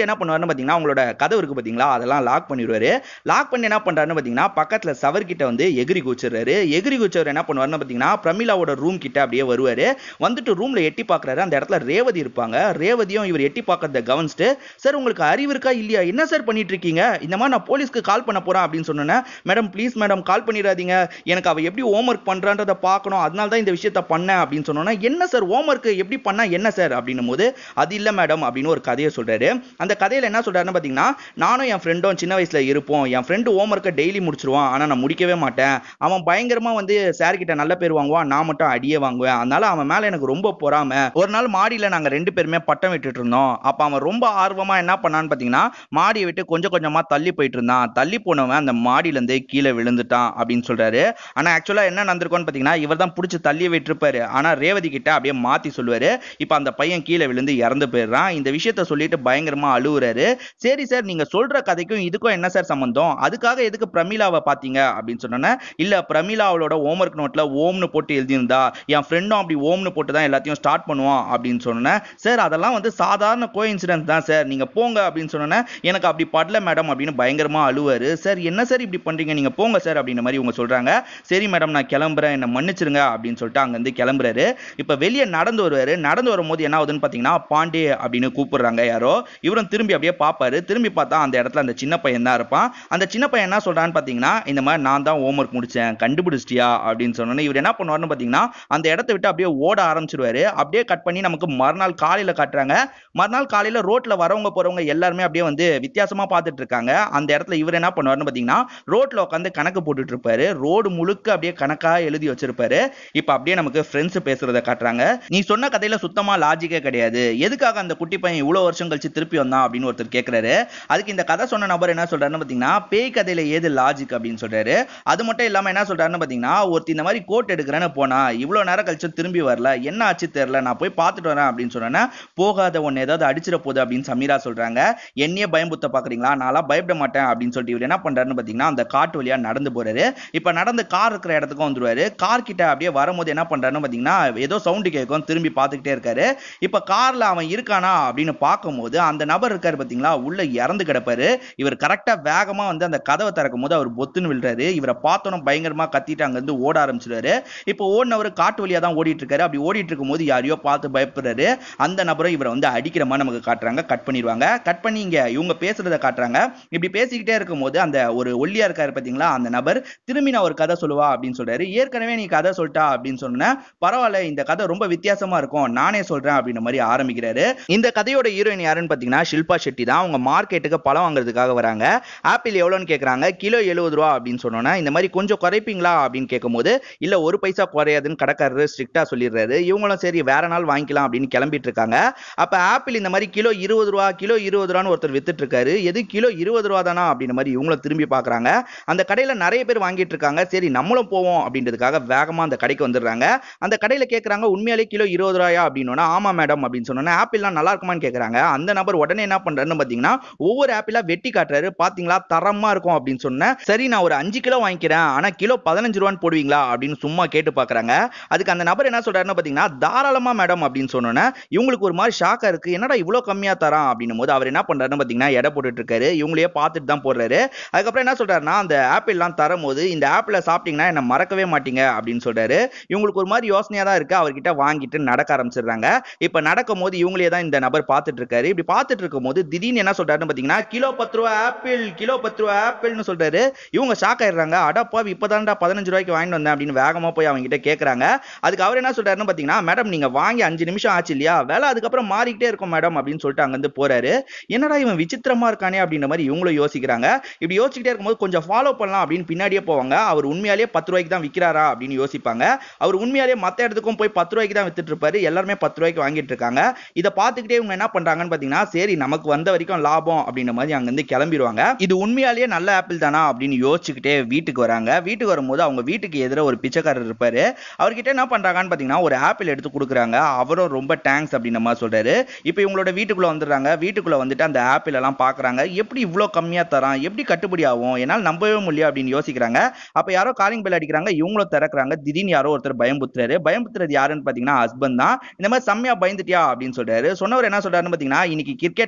பண்ணுவாருன்னு பார்த்தீங்கன்னா உங்களோட கதவு இருக்கு பார்த்தீங்களா அதெல்லாம் லாக் பண்ணிடுவாரு லாக் பண்ணி என்ன பண்றாருன்னு பார்த்தீங்கன்னா பக்கத்துல சவர்கிட்ட வந்து எகிரி குச்சிடுறாரு எகிரி குச்சவர் என்ன பண்ணுவாருன்னு பார்த்தீங்கன்னா பிரமிளாவோட ரூம் கிட்ட அப்படியே வருவாரு வந்துட்டு ரூம்ல எட்டி பார்க்கறாரு அந்த இடத்துல ரேவதி இருப்பாங்க ரேவதியும் இவர் எட்டி பார்க்கறத கவனிச்சுட்டு சார் உங்களுக்கு அறிவு இருக்கா இல்லையா என்ன சார் பண்ணிட்டு இருக்கீங்க இந்த மாதிரி நான் போலீஸ்க்கு கால் பண்ண போறேன் அப்படின்னு சொன்னேன் மேடம் ப்ளீஸ் மேடம் கால் பண்ணிடாதீங்க எனக்கு அவ எப்படி ஹோம் ஒர்க் பண்றான்றத பார்க்கணும் அதனால தான் இந்த விஷயத்த பண்ணேன் அப்படின்னு சொன்னோன்னா என்ன சார் ஹோம் ஒர்க் எப்படி பண்ணா என்ன சார் அப்படின்னும் போது அது இல்ல மேடம் அப்படின்னு ஒரு கதையை சொல்றாரு அந்த கதையில என்ன சொல்றாருன்னு பாத்தீங்கன்னா நானும் என் ஃப்ரெண்டும் சின்ன வயசுல இருப்போம் என் ஃப்ரெண்டு ஹோம் ஒர்க்கை டெய்லி முடிச்சிருவான் ஆனா நான் முடிக்கவே மாட்டேன் அவன் பயங்கரமா வந்து சார் கிட்ட நல்ல பேர் வாங்குவான் நான் மட்டும் அடியே வாங்குவேன் அதனால அவன் மேல எனக்கு ரொம்ப பொறாம ஒரு நாள் மாடியில நாங்க ரெண்டு பேருமே பட்டம் விட்டுட்டு இருந்தோம் அப்ப அவன் ரொம்ப ஆர்வமா என்ன பண்ணான்னு பாத்தீங்கன்னா மாடியை விட்டு கொஞ்சம் கொஞ்சமா தள்ளி போயிட்டு இருந்தான் தள்ளி போனவன் அந்த மாடியில இருந்து கீழே விழுந்துட்டான் அப்படின்னு சொல்றாரு ஆனா ஆக்சுவலா என்ன நடந்திருக்கும்னு பாத்தீங்கன்னா இவர் தான் பிடிச்சி தள்ளி விட்டுருப்பாரு ஆனா ரேவதி கிட்ட அப்படியே மாத்தி சொல்லுவாரு இப்ப அந்த பையன் கீழே விழுந்து இறந்து போயிடுறான் இந்த விஷயத்த சொல்லிட்டு பயங்கரமா அழுவுறாரு சரி சார் நீங்க சொல்ற கதைக்கும் இதுக்கும் என்ன சார் சம்பந்தம் அதுக்காக எதுக்கு பிரமிளாவை பாத்தீங்க அப்படின்னு சொன்னோன்னே இல்ல பிரமிளா அவளோட ஹோம்ஒர்க் நோட்ல ஓம்னு போட்டு எழுதியிருந்தா என் ஃப்ரெண்டும் அப்படி ஓம்னு போட்டு தான் எல்லாத்தையும் ஸ்டார்ட் பண்ணுவான் அப்படின்னு சொன்னேன் சார் அதெல்லாம் வந்து சாதாரண கோ இன்சிடென்ட் தான் சார் நீங்க போங்க அப்படின்னு சொன்னோன்னே எனக்கு அப்படி படல மேடம் அப்படின்னு பயங்கரமா அழுவாரு சார் என்ன சார் இப்படி பண்றீங்க நீங்க போங்க சார் அப்படின்ற மாதிரி இவங்க சொல்றாங்க சரி மேடம் நான் கிளம்புறேன் என்ன மன்னிச்சிருங்க அப்படின்னு சொல்லிட்டு அங்கிருந்து கிளம்புறாரு இப்ப வெளியே நடந்து வருவாரு நடந்து வரும்போது என்ன ஆகுதுன்னு பாத்தீங்கன்னா பாண்டே அப்படின்னு கூப்பிடுறாங்க யாரோ இவரும் திரும்பி அப்படியே பார்ப்பாரு திரும்பி பார்த்தா அந்த இடத்துல அந்த சின்ன பையன் தான் இருப்பான் அந்த சின்ன பையன் என்ன சொல்றான்னு பாத்தீங்கன்னா இந்த மாதிரி நான் தான் ஹோம் ஒர்க் முடிச்சேன் கண்டுபிடிச்சிட்டியா அப்படின்னு சொன்னோன்னே இவர் என்ன பண்ணுவாருன்னு பாத்தீங்கன்னா அந்த இடத்த விட்டு அப்படியே ஓட ஆரம்பிச்சிருவாரு அப்படியே கட் பண்ணி நமக்கு மறுநாள் காலையில காட்டுறாங்க மறுநாள் காலையில ரோட்ல வரவங்க போறவங்க எல்லாருமே அப்படியே வந்து வித்தியாசமா பார்த்துட்டு இருக்காங்க அந்த இடத்துல இவர் என்ன பண்ணுவாருன்னு பாத்தீங்கன்னா ரோட்ல உட்காந்து கணக்கு போட்டுட்டு இருப்பாரு ரோடு முழுக்க அப்படியே கணக்கா எழுதி வச்சிருப்பாரு இப்ப அப்படியே நமக்கு ஃப்ரெண்ட்ஸ் பேசுறத காட்டுறாங்க நீ சொன்ன கதையில சுத்தமா லாஜிக்கே கிடையாது எதுக்காக அந்த குட்டி பையன் இவ்வளவு வருஷம் கழிச்சு திருப்பி வந்தான் அப்படின்னு ஒருத்தர் கேக்குறாரு அதுக்கு இந்த கதை சொன்ன நபர் என்ன சொல்றாருன்னு பாத்தீங்கன்னா பேய் கதையில ஏது லாஜிக் அப்படின்னு சொல்றாரு அது மட்டும் இல்லாம என்ன சொல்றாருன்னு பாத்தீங்கன்னா ஒருத்தி இந்த மாதிரி கோட் எடுக்கிறேன்னு போனா இவ்வளவு நேரம் கழிச்சு திரும்பி வரல என்ன ஆச்சு தெரியல நான் போய் பார்த்துட்டு வரேன் அப்படின்னு சொன்னேன்னா போகாத ஒன்னு ஏதாவது அடிச்சிட போகுது அப்படின்னு சமீரா சொல்றாங்க என்னையே பயம்புத்த பாக்குறீங்களா நான்லாம் பயப்பட மாட்டேன் அப்படின்னு சொல்லிட்டு இவர் என்ன பண்றாருன்னு பாத்தீங்கன்னா அந்த காட்டு வழியா நடந்து போறாரு இப்ப நடந்து கார் இருக்கிற இடத்துக்கும் வந்துருவாரு கார் கிட்ட அப்படியே வரும்போது என்ன பண்றாருன்னு பாத்தீங்கன்னா ஏதோ சவுண்டு கேட்கும் திரும்பி பார்த்துக்கிட்டே இருக்காரு இப்ப கார்ல அவன் இருக்கானா அப்படின்னு பார்க்கும்போது அந்த நபர் இருக்காரு பாத்தீங்களா உள்ள இறந்து கிடப்பாரு இவர் கரெக்டா வேகமா வந்து அந்த கதவை திறக்கும் போது அவர் பொத்துன்னு விழுறாரு இவரை பார்த்தோன்னு பயங்கரமா கத்திட்டு அங்க இருந்து ஓட ஆரம்பிச்சிருவாரு இப்போ ஓடினவர் காட்டு வழியா தான் ஓடிட்டு இருக்காரு அப்படி ஓடிட்டு இருக்கும் போது யாரையோ பார்த்து பயப்படுறாரு அந்த நபரை இவரை வந்து அடிக்கிற மாதிரி நமக்கு காட்டுறாங்க கட் பண்ணிடுவாங்க கட் பண்ணி இங்க இவங்க பேசுறத காட்டுறாங்க இப்படி பேசிக்கிட்டே இருக்கும்போது அந்த ஒரு ஒல்லியா இருக்காரு பாத்தீங்களா அந்த நபர் திரும்பி நான் ஒரு கதை சொல்லுவா அப்படின்னு சொல்றாரு ஏற்கனவே நீ கதை சொல்லிட்டா அப்படின்னு சொன்னேன் பரவாயில்ல இந்த கதை ரொம்ப வித்தியாசமா இருக்கும் நானே சொல்றேன் அப்படின்ற மாதிரி ஆரம்பிக்கிறாரு இந்த கதையோட ஹீரோயின் யாருன்னு பாத்தீங்கன்னா ஷில்பா ஷெட்டி தான் அவங்க மார்க்கெட்டுக்கு பழம் வாங்குறதுக்காக வராங்க ஆப்பிள் எவ்வளோன்னு கேக்குறாங்க கிலோ எழுபது ரூபா அப்படின்னு சொன்னோன்னா இந்த மாதிரி கொஞ்சம் குறைப்பீங்களா அப்படின்னு கேட்கும்போது இல்ல ஒரு பைசா குறையாதுன்னு கடைக்காரரு ஸ்ட்ரிக்டா சொல்லிடுறாரு இவங்களும் சரி வேற நாள் வாங்கிக்கலாம் அப்படின்னு கிளம்பிட்டு இருக்காங்க அப்ப ஆப்பிள் இந்த மாதிரி கிலோ இருபது ரூபா கிலோ இருபது ரூபான்னு ஒருத்தர் வித்துட்டு இருக்காரு எது கிலோ இருபது ரூபா தானா அப்படின்ற மாதிரி இவங்களும் திரும்பி பாக்குறாங்க அந்த கடையில நிறைய பேர் வாங்கிட்டு இருக்காங்க சரி நம்மளும் போவோம் அப்படின்றதுக்காக வேகமா அந்த கடைக்கு வந்துடுறாங்க அந்த கடையில கேக்குறாங்க உண்மையாலே கிலோ இருபது ரூபாயா அப்படின்னா ஆமா மேடம் அப்படின்னு சொன்னோன்னா ஆப்பிள்லாம் நல்லா இருக்குமான்னு கேக்குறாங்க அந்த நபர் உடனே என்ன பண்றாருன்னு பாத்தீங்கன்னா ஒவ்வொரு ஆப்பிளா வெட்டி காட்டுறாரு பாத்தீங்களா தரமா இருக்கும் அப்படின்னு சொன்னேன் சரி நான் ஒரு அஞ்சு கிலோ வாங்கிக்கிறேன் ஆனா கிலோ பதினஞ்சு ரூபான்னு போடுவீங்களா அப்படின்னு சும்மா கேட்டு பாக்குறாங்க அதுக்கு அந்த நபர் என்ன சொல்றாருன்னு பாத்தீங்கன்னா தாராளமா மேடம் அப்படின்னு சொன்னோன்னே இவங்களுக்கு ஒரு மாதிரி ஷாக்கா இருக்கு என்னடா இவ்வளவு கம்மியா தரான் அப்படின்னும் போது அவர் என்ன பண்றாருன்னு பாத்தீங்கன்னா எடை போட்டுட்டு இருக்காரு இவங்களையே பார்த்துட்டு தான் போடுறாரு அதுக்கப்புறம் என்ன சொல்றாருன்னா அந்த ஆப்பிள்லாம் தரும்போது இந்த ஆப்பிள சாப்பிட்டீங்கன்னா என்ன மறக்கவே மாட்டீங்க அப்படின்னு சொல்றாரு இவங்களுக்கு ஒரு மாதிரி யோசனையா தான் இருக்கு அவர்கிட்ட வாங்கிட்டு நடக்க ஆரம்பிச்சிடுறாங்க இப்ப நடக்கும் போது இவங்களே தான் இந்த நபர் பார்த்துட்டு இருக்காரு இப்படி பார்த்துட்டு இருக்கும் போது திடீர்னு என்ன சொல்றாருன்னு பாத்தீங்கன்னா கிலோ பத்து ரூபா ஆப்பிள் கிலோ பத்து ரூபா ஆப்பிள்னு சொல்றாரு இவங்க ஷாக் ஆயிடுறாங்க அடப்பா இப்பதான்டா பதினஞ்சு ரூபாய்க்கு வாங்கிட்டு வந்தேன் அப்படின்னு வேகமா போய் அவங்க கிட்ட கேக்குறாங்க அதுக்கு அவர் என்ன சொல்றாருன்னு பாத்தீங்கன்னா மேடம் நீங்க வாங்கி அஞ்சு நிமிஷம் ஆச்சு இல்லையா வேலை அதுக்கப்புறம் மாறிக்கிட்டே இருக்கும் மேடம் அப்படின்னு சொல்லிட்டு அங்க இருந்து போறாரு என்னடா இவன் விசித்திரமா இருக்கானே அப்படின்ற மாதிரி இவங்களும் யோசிக்கிறாங்க இப்படி யோசிச்சுட்டே இருக்கும்போது கொஞ்சம் ஃபாலோ பண்ணலாம் அப்படின்னு பின்னாடியே போவாங்க அவர் உண்மையாலேயே பத்து ரூபாய்க்கு தான் விற்கிறாரா அப்படின்னு யோசிப்பாங்க அவர் உண்மையாலேயே மத்த இடத்துக்கும் போய் பத்து ரூபாய்க்கு தான் வித்துட்டு இருப்பாரு எல்லாருமே பத்து ரூபாய்க்கு வாங்கிட்டு இருக்காங்க இதை பார்த்துக்கிட்டே இவங்க என்ன பண்றாங்கன்னு பாத்தீங்கன்னா சரி நமக்கு வந்த வரைக்கும் லாபம் அப்படின்ற மாதிரி அங்க இருந்து கிளம்பிடுவாங்க இது உண்மையாலேயே நல்ல ஆப்பிள் தானா அப்படின்னு யோசிச்சுக்கிட்டே வீட்டுக்கு வராங்க வீட்டுக்கு வரும்போது அவங்க வீட்டுக்கு எதிர ஒரு பிச்சைக்காரர் இருப்பாரு அவர்கிட்ட என்ன பண்றாங்கன்னு பாத்தீங்கன்னா ஒரு ஆப்பிள் எடுத்து கொடுக்குறாங்க அவரும் ரொம்ப தேங்க்ஸ் அப்படின்ற மாதிரி சொல்றாரு இப்போ இவங்களோட வீட்டுக்குள்ள வந்துடுறாங்க வீட்டுக்குள்ள வந்துட்டு அந்த ஆப்பிள் எல்லாம் பாக்குறாங்க எப்படி இவ்வளோ கம்மியா தரான் எப்படி கட்டுப்படி ஆகும் என்னால் நம்பவே முடியும் அப்படின்னு யோசிக்கிறாங்க அப்ப யாரோ காலிங் பெல் அடிக்கிறாங்க இவங்களும் திறக்கிறாங்க திடீர்னு யாரோ ஒருத்தர் பயம்புத்துறாரு பயம்புத்துறது யாருன்னு பாத்தீங்கன்னா ஹஸ்பண்ட் தான் இந்த மாதிரி செம்மையா பயந்துட்டியா அப்படின்னு சொல்றாரு சொன்னவர் என்ன சொல்றாருன்னு பாத்தீங்கன்னா இன்னைக்கு கிரிக்கெட் மேட்ச் இருக்கு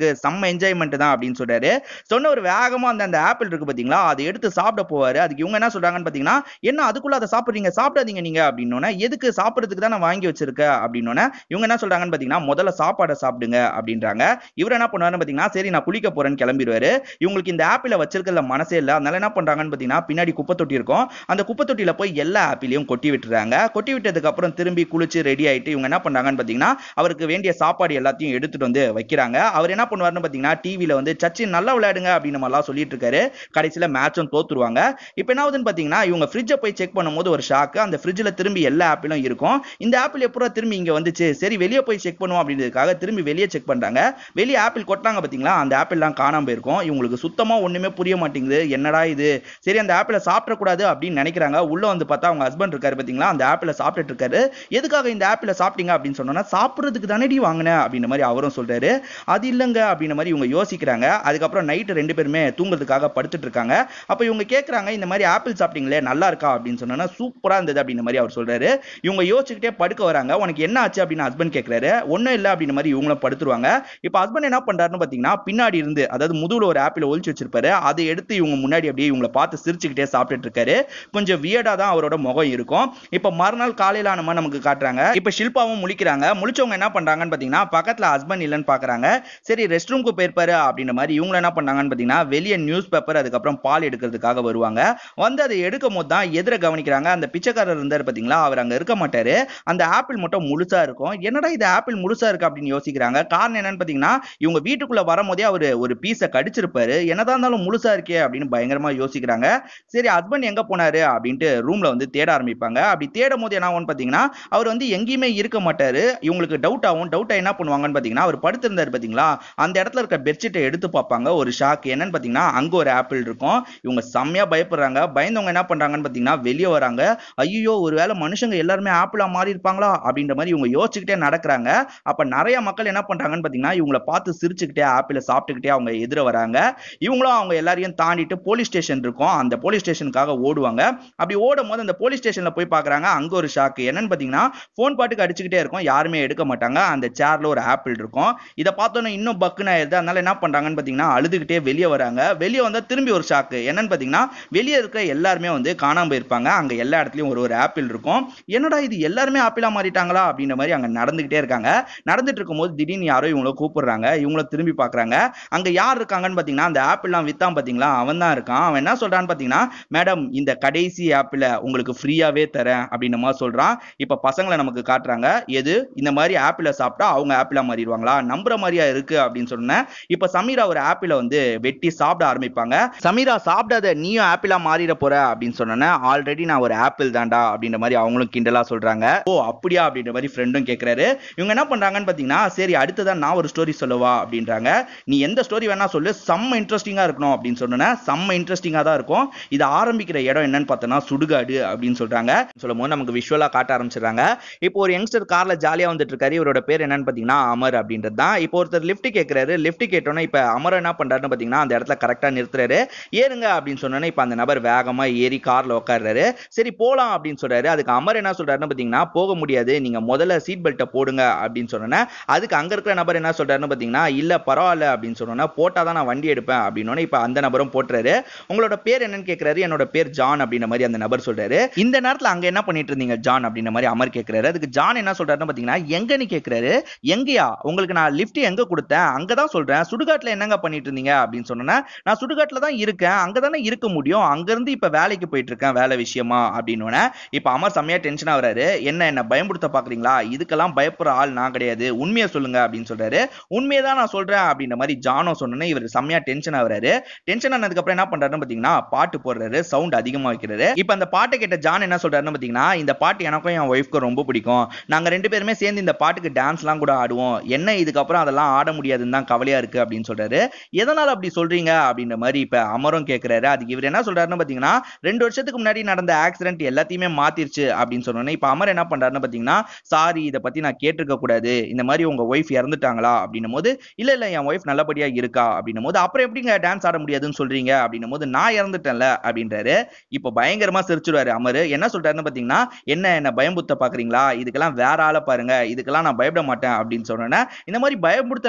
இருக்கு செம்ம என்ஜாய்மெண்ட் தான் அப்படின்னு சொல்றாரு சொன்ன ஒரு வேகமா அந்த அந்த ஆப்பிள் இருக்கு பாத்தீங்களா அதை எடுத்து சாப்பிட போவாரு அதுக்கு இவங்க என்ன சொல்றாங்கன்னு பாத்தீங்கன்னா என்ன அதுக்குள்ள அதை சாப்பிடுறீங்க சாப்பிடாதீங்க நீங்க அப்படின்னோட எதுக்கு சாப்பிடுறதுக்கு தான் நான் வாங்கி வச்சிருக்க அப்படின்னோட இவங்க என்ன சொல்றாங்கன்னு பாத்தீங்கன்னா முதல்ல சாப்பாடை சாப்பிடுங்க அப்படின்றாங்க இவர் என்ன பண்ணுவாருன்னு பாத்தீங்கன்னா சரி நான் குளிக்க போறேன்னு கிளம்பிடுவாரு இவங்களுக்கு இந்த ஆப்பிள வச்சிருக்கிறதுல மனசே இல்ல அதனால என்ன பண்றாங்கன்னு பாத்தீங்கன்னா பின்னாடி குப்பை தொட்டி இருக்கும் அந்த குப்பை தொட்டியில போய் எல்லா ஆப்பிளையும் கொட்டி விட்டுறாங்க கொட்டி விட்டதுக்கு அப்புறம் திரும்பி குளிச்சு ரெடி ஆயிட்டு இவங்க என்ன பண்றாங்கன்னு பாத்தீங்கன்னா அவருக்கு வேண்டிய சாப்பாடு எல்லாத்தையும் எடுத்துட்டு வந்து வைக்கிறாங்க அவர் என்ன பண்ணுவாருன்னு பாத்தீங்கன்னா டிவில வந்து சச்சின் நல்லா விளையாடுங்க அப்படின்னு மாதிரிலாம் சொல்லிட்டு இருக்காரு கடைசியில மேட்சும் தோத்துருவாங்க இப்போ என்ன ஆகுதுன்னு பாத்தீங்கன்னா இவங்க ஃப்ரிட்ஜை போய் செக் பண்ணும்போது ஒரு ஷாக்கு அந்த ஃப்ரிட்ஜில் திரும்பி எல்லா ஆப்பிளும் இருக்கும் இந்த ஆப்பிள் எப்போ திரும்பி இங்க வந்துச்சு சரி வெளியே போய் செக் பண்ணுவோம் அப்படின்றதுக்காக திரும்பி வெளியே செக் பண்றாங்க வெளியே ஆப்பிள் கொட்டாங்க பாத்தீங்களா அந்த ஆப்பிள்லாம் காணாம போயிருக்கும் இவங்களுக்கு சுத்தமா ஒண்ணுமே புரிய மாட்டேங்குது என்னடா இது சரி அந்த ஆப்பிளை சாப்பிடக்கூடாது அப்படின்னு நினைக்கிறாங்க உள்ள வந்து பார்த்தா அவங்க ஹஸ்பண்ட் இருக்காரு பாத்தீங்களா அந்த ஆப்பிளை சாப்பிட்டுட்டு இருக்காரு எதுக்காக இந்த ஆப்பிளை சாப்பிட்டீங்க அப்படின்னு சொன்னோன்னா சாப்பிட்றதுக்கு தானேடி வாங்கினேன் அப்படின்ற மாதிரி அவரும் சொல்றாரு அது இல்லைங்க அப்படின்ற மாதிரி இவங்க யோசிக்கிறாங்க அதுக்கப்புறம் நைட்டு ரெண்டு பேருமே தூங்குறதுக்காக படுத்துட்டு இருக்காங்க அப்போ இவங்க கேட்குறாங்க இந்த மாதிரி ஆப்பிள் சாப்பிட்டீங்களே நல்லா இருக்கா அப்படின்னு சொன்னோன்னா சூப்பரா இருந்தது அப்படின்ற மாதிரி அவர் சொல்றாரு இவங்க யோசிச்சுக்கிட்டே படுக்க வராங்க உனக்கு என்ன ஆச்சு அப்படின்னு ஹஸ்பண்ட் கேட்குறாரு ஒன்றும் இல்லை அப்படின்ற மாதிரி இவங்களும் படுத்துருவாங்க இப்போ ஹஸ்பண்ட் என்ன பண்றாருன்னு பார்த்தீங்கன்னா பின்னாடி இருந்து அதாவது முதுகுல ஒரு ஆப்பிள் ஒழிச்சு வச்சிருப்பாரு அதை எடுத்து இவங்க முன்னாடி அப்படியே இவங்களை பார்த்து சிரிச்சுக்கிட்டே சாப்பிட்டுட்டு இருக்காரு கொஞ்சம் வியர்டா தான் அவரோட முகம் இருக்கும் இப்போ மறுநாள் காலையில ஆன மாதிரி நமக்கு காட்டுறாங்க இப்போ ஷில்பாவும் முழிக்கிறாங்க முழிச்சவங்க என்ன பண்றாங்கன்னு பார்த்தீங்கன்னா பக்கத்துல ஹஸ்பண்ட் இல்லைன்னு பார்க்கறாங்க சரி ரெஸ்ட் ரூம்க்கு போயிருப்பாரு அப்படின்ற மாதிரி இவங்க என்ன பண்ணாங்கன்னு பார்த்தீங்கன்னா வெளியே நியூஸ் பேப்பர் அதுக்கப்புறம் பால் எடுக்கிறதுக்காக வருவாங்க வந்து அதை எடுக்கும் போது தான் எதிர கவனிக்கிறாங்க அந்த பிச்சைக்காரர் இருந்தார் பார்த்தீங்களா அவர் அங்க இருக்க மாட்டாரு அந்த ஆப்பிள் மட்டும் முழுசா இருக்கும் என்னடா இது ஆப்பிள் முழுசா இருக்கு அப்படின்னு யோசிக்கிறாங்க காரணம் என்னன்னு பார்த்தீங்கன்னா இவங்க வீட்டுக்குள்ள வரும்போதே அவர் ஒரு பீஸை கடிச்சிருப்பாரு என்னதான் இருந்தாலும் முழுசா இருக்கே அப்படின்னு பயங்கரமா யோசிக்கிறாங்க சரி ஹஸ்பண்ட் எங்க போனாரு அப்படின்ட்டு ரூம்ல வந்து தேட ஆரம்பிப்பாங்க அப்படி தேடும் போது என்ன ஆகும்னு பாத்தீங்கன்னா அவர் வந்து எங்கேயுமே இருக்க மாட்டாரு இவங்களுக்கு டவுட் ஆகும் டவுட் என்ன பண்ணுவாங்கன்னு பாத்தீங்கன்னா அவர் படுத்திருந்தாரு பாத்தீங்களா அந்த இடத்துல இருக்க பெட்ஷீட்டை எடுத்து பார்ப்பாங்க ஒரு ஷாக் என்னன்னு பாத்தீங்கன்னா அங்க ஒரு ஆப்பிள் இருக்கும் இவங்க செம்மையா பயப்படுறாங்க பயந்தவங்க என்ன பண்றாங்கன்னு பாத்தீங்கன்னா வெளியே வராங்க ஐயோ ஒருவேளை மனுஷங்க எல்லாருமே ஆப்பிளா மாறி இருப்பாங்களா அப்படின்ற மாதிரி இவங்க யோசிச்சுக்கிட்டே நடக்கிறாங்க அப்ப நிறைய மக்கள் என்ன பண்றாங்கன்னு பாத்தீங்கன்னா இவங்கள பார்த்து சிரிச்சுக்கிட்டே ஆப்பிள சாப்பிட்டுக்கிட்டே அவங்க எதிர வராங்க இவங்களும் அவங்க எல்லாரையும் தாண்டிட்டு போலீஸ் ஸ்டேஷன் இருக்கும் அந்த போலீஸ் ஸ்டேஷனுக்காக ஓடுவாங்க அப்படி ஓடும் போது அந்த போலீஸ் ஸ்டேஷன்ல போய் பாக்குறாங்க அங்க ஒரு ஷாக்கு என்னன்னு பாத்தீங்கன்னா போன் பாட்டுக்கு அடிச்சுக்கிட்டே இருக்கும் யாருமே எடுக்க மாட்டாங்க அந்த சேர்ல ஒரு ஆப்பிள் இருக்கும் இதை பார்த்தோன்னே இன்னும் பக்குன்னு ஆயிருது அதனால என்ன பண்றாங்கன்னு பாத்தீங்கன்னா அழுதுகிட்டே வெளியே வராங்க வெளியே வந்தா திரும்பி ஒரு ஷாக்கு என்னன்னு பாத்தீங்கன்னா வெளியே இருக்கிற எல்லாருமே வந்து காணாம போயிருப்பாங்க அங்க எல்லா இடத்துலயும் ஒரு ஒரு ஆப்பிள் இருக்கும் என்னடா இது எல்லாருமே ஆப்பிளா மாறிட்டாங்களா அப்படின்ற மாதிரி அங்க நடந்துகிட்டே இருக்காங்க நடந்துட்டு இருக்கும்போது திடீர்னு யாரோ இவங்கள கூப்பிடுறாங்க இவங்கள திரும்பி பாக்குறாங்க அங்க யார் இருக்காங்கன்னு பாத்தீங்கன்னா அந்த ஆப்பிள்லாம் வித்தான் பாத்தீங்களா அவன் தான் இருக்கான் அவன் என்ன சொல்றான்னு பாத்தீங்கன்னா மேடம் இந்த கடைசி ஆப்பிள உங்களுக்கு ஃப்ரீயாவே தரேன் அப்படின்ற மாதிரி சொல்றான் இப்ப பசங்களை நமக்கு காட்டுறாங்க எது இந்த மாதிரி ஆப்பிள சாப்பிட்டா அவங்க ஆப்பிளா மாறிடுவாங்களா நம்புற மாதிரியா இருக்கு அப்படின்னு சொன்னேன் இப்ப சமீரா ஒரு ஆப்பிள வந்து வெட்டி சாப்பிட ஆரம்பிப்பாங்க சமீரா சாப்பிடாத நீயும் ஆப்பிளா மாறிட போற அப்படின்னு சொன்னேன் ஆல்ரெடி நான் ஒரு ஆப்பிள் தான்டா அப்படின்ற மாதிரி அவங்களும் கிண்டலா சொல்றாங்க ஓ அப்படியா அப்படின்ற மாதிரி ஃப்ரெண்டும் கேக்குறாரு இவங்க என்ன பண்றாங்கன்னு பாத்தீங்கன்னா சரி அடுத்ததான் நான் ஒரு ஸ்டோரி சொல்லவா அப்படின்றாங்க நீ எந்த ஸ்டோரி வேணா சொல்லு செம்ம இன்ட்ரெஸ்டிங்கா இருக்கணும் அப்படின்னு சொன்னேன் செம்ம இன்ட்ரெஸ்டிங்கா தான் இருக்கும் இது ஆரம்பிக்கிற இடம் என்னன்னு பார்த்தோன்னா சுடுகாடு அப்படின்னு சொல்றாங்க சொல்லும் போது நமக்கு விஷுவலா காட்ட ஆரம்பிச்சிடுறாங்க இப்போ ஒரு யங்ஸ்டர் கார்ல ஜாலியா வந்துட்டு இருக்காரு இவரோட பேர் என்னன்னு பாத்தீங்கன்னா அமர் அப்படின்றது தான் இப்போ ஒருத்தர் லிஃப்ட் கேட்கிறாரு லிஃப்ட் கேட்டோன்னே இப்ப அமர் என்ன பண்றாருன்னு பாத்தீங்கன்னா அந்த இடத்துல கரெக்டா நிறுத்துறாரு ஏறுங்க அப்படின்னு சொன்னோன்னே இப்ப அந்த நபர் வேகமா ஏறி கார்ல உட்கார்றாரு சரி போலாம் அப்படின்னு சொல்றாரு அதுக்கு அமர் என்ன சொல்றாருன்னு பாத்தீங்கன்னா போக முடியாது நீங்க முதல்ல சீட் பெல்ட்டை போடுங்க அப்படின்னு சொன்னோன்னே அதுக்கு அங்க இருக்கிற நபர் என்ன சொல்றாருன்னு பாத்தீங்கன்னா இல்ல பரவாயில்ல அப்படின்னு சொன்னோன்னா போட்டாதான் நான் வண்டி எடுப்பேன் அப்படின்னு இப்ப அந்த நபரும் போட்டுறாரு உங்களோட பேர் என்னன்னு கேக்குறாரு என்னோட பேர் ஜான் அப்படின்ற மாதிரி அந்த நபர் சொல்றாரு இந்த நேரத்துல அங்க என்ன பண்ணிட்டு இருந்தீங்க ஜான் அப்படின்ற மாதிரி அமர் கேக்குறாரு அதுக்கு ஜான் என்ன சொல்றாருன்னு பாத்தீங்கன்னா எங்கன்னு கேக்குறாரு எங்கயா உங்களுக்கு நான் லிஃப்ட் எங்க கொடுத்தேன் அங்கதான் சொல்றேன் சுடுகாட்டுல என்னங்க பண்ணிட்டு இருந்தீங்க அப்படின்னு சொன்னேன்னா நான் சுடுகாட்டுல தான் இருக்கேன் அங்கதானே இருக்க முடியும் அங்க இருந்து இப்ப வேலைக்கு போயிட்டு இருக்கேன் வேலை விஷயமா அப்படின்னு இப்ப அமர் செம்மையா டென்ஷன் ஆகுறாரு என்ன என்ன பயமுடுத்த பாக்குறீங்களா இதுக்கெல்லாம் பயப்படுற ஆள் நான் கிடையாது உண்மையை சொல்லுங்க அப்படின்னு சொல்றாரு உண்மையை தான் நான் சொல்றேன் அப்படின்ற மாதிரி ஜானோ சொன்னோன்னே இவர் செம்மையா டென்ஷன் ஆகுறாரு டென்ஷன் ஆனதுக்கு அப்புறம் என்ன பண்றாருன்னு பாத்தீங்கன்னா பாட்டு போடுறாரு சவுண்ட் அதிகமா வைக்கிறாரு இப்ப அந்த பாட்டை கேட்ட ஜான் என்ன சொல்றாருன்னு பாத்தீங்கன்னா இந்த பாட்டு எனக்கும் என் ஒய்ஃப்க்கும் ரொம்ப பிடிக்கும் நாங்க ரெண்டு பேருமே சேர்ந்து இந்த பாட்டுக்கு டான்ஸ்லாம் கூட ஆடுவோம் என்ன இதுக்கப்புறம் அதெல்லாம் ஆட முடியாதுன்னு தான் கவலையா இருக்கு அப்படின்னு சொல்றாரு எதனால அப்படி சொல்றீங்க அப்படின்ற மாதிரி இப்ப அமரும் கேக்குறாரு அதுக்கு இவர் என்ன சொல்றாருன்னு பாத்தீங்கன்னா ரெண்டு வருஷத்துக்கு முன்னாடி நடந்த ஆக்சிடென்ட் எல்லாத்தையுமே மாத்திருச்சு அப்படின்னு சொன்னோன்னே இப்ப அமர் என்ன பண்றாருன்னு பாத்தீங்கன்னா சாரி இதை பத்தி நான் கேட்டிருக்க கூடாது இந்த மாதிரி உங்க ஒய்ஃப் இறந்துட்டாங்களா அப்படின்னும் போது இல்ல இல்ல என் ஒய்ஃப் நல்லபடியா இருக்கா அப்படின்னும் போது அப்புறம் எப்படிங்க டான்ஸ் ஆட முடியாதுன்னு சொல்றீங்க அப்படின்னும் போது நான் இறந்துட்டேன்ல அப்படின்றாரு இப்ப பயங்கரமா சிரிச்சிருவாரு அமரு என்ன சொல்றாருன்னு பாத்தீங்கன்னா என்ன என்ன பயம்புத்த பாக்குறீங்களா இதுக்கெல்லாம் வேற ஆளை பாருங்க இதுக்கெல்லாம் நான் பயப்பட மாட்டேன் அப்படின்னு சொன்னேன்னா இந்த மாதிரி பயமுடுத்தலாம் நான் பார்க்க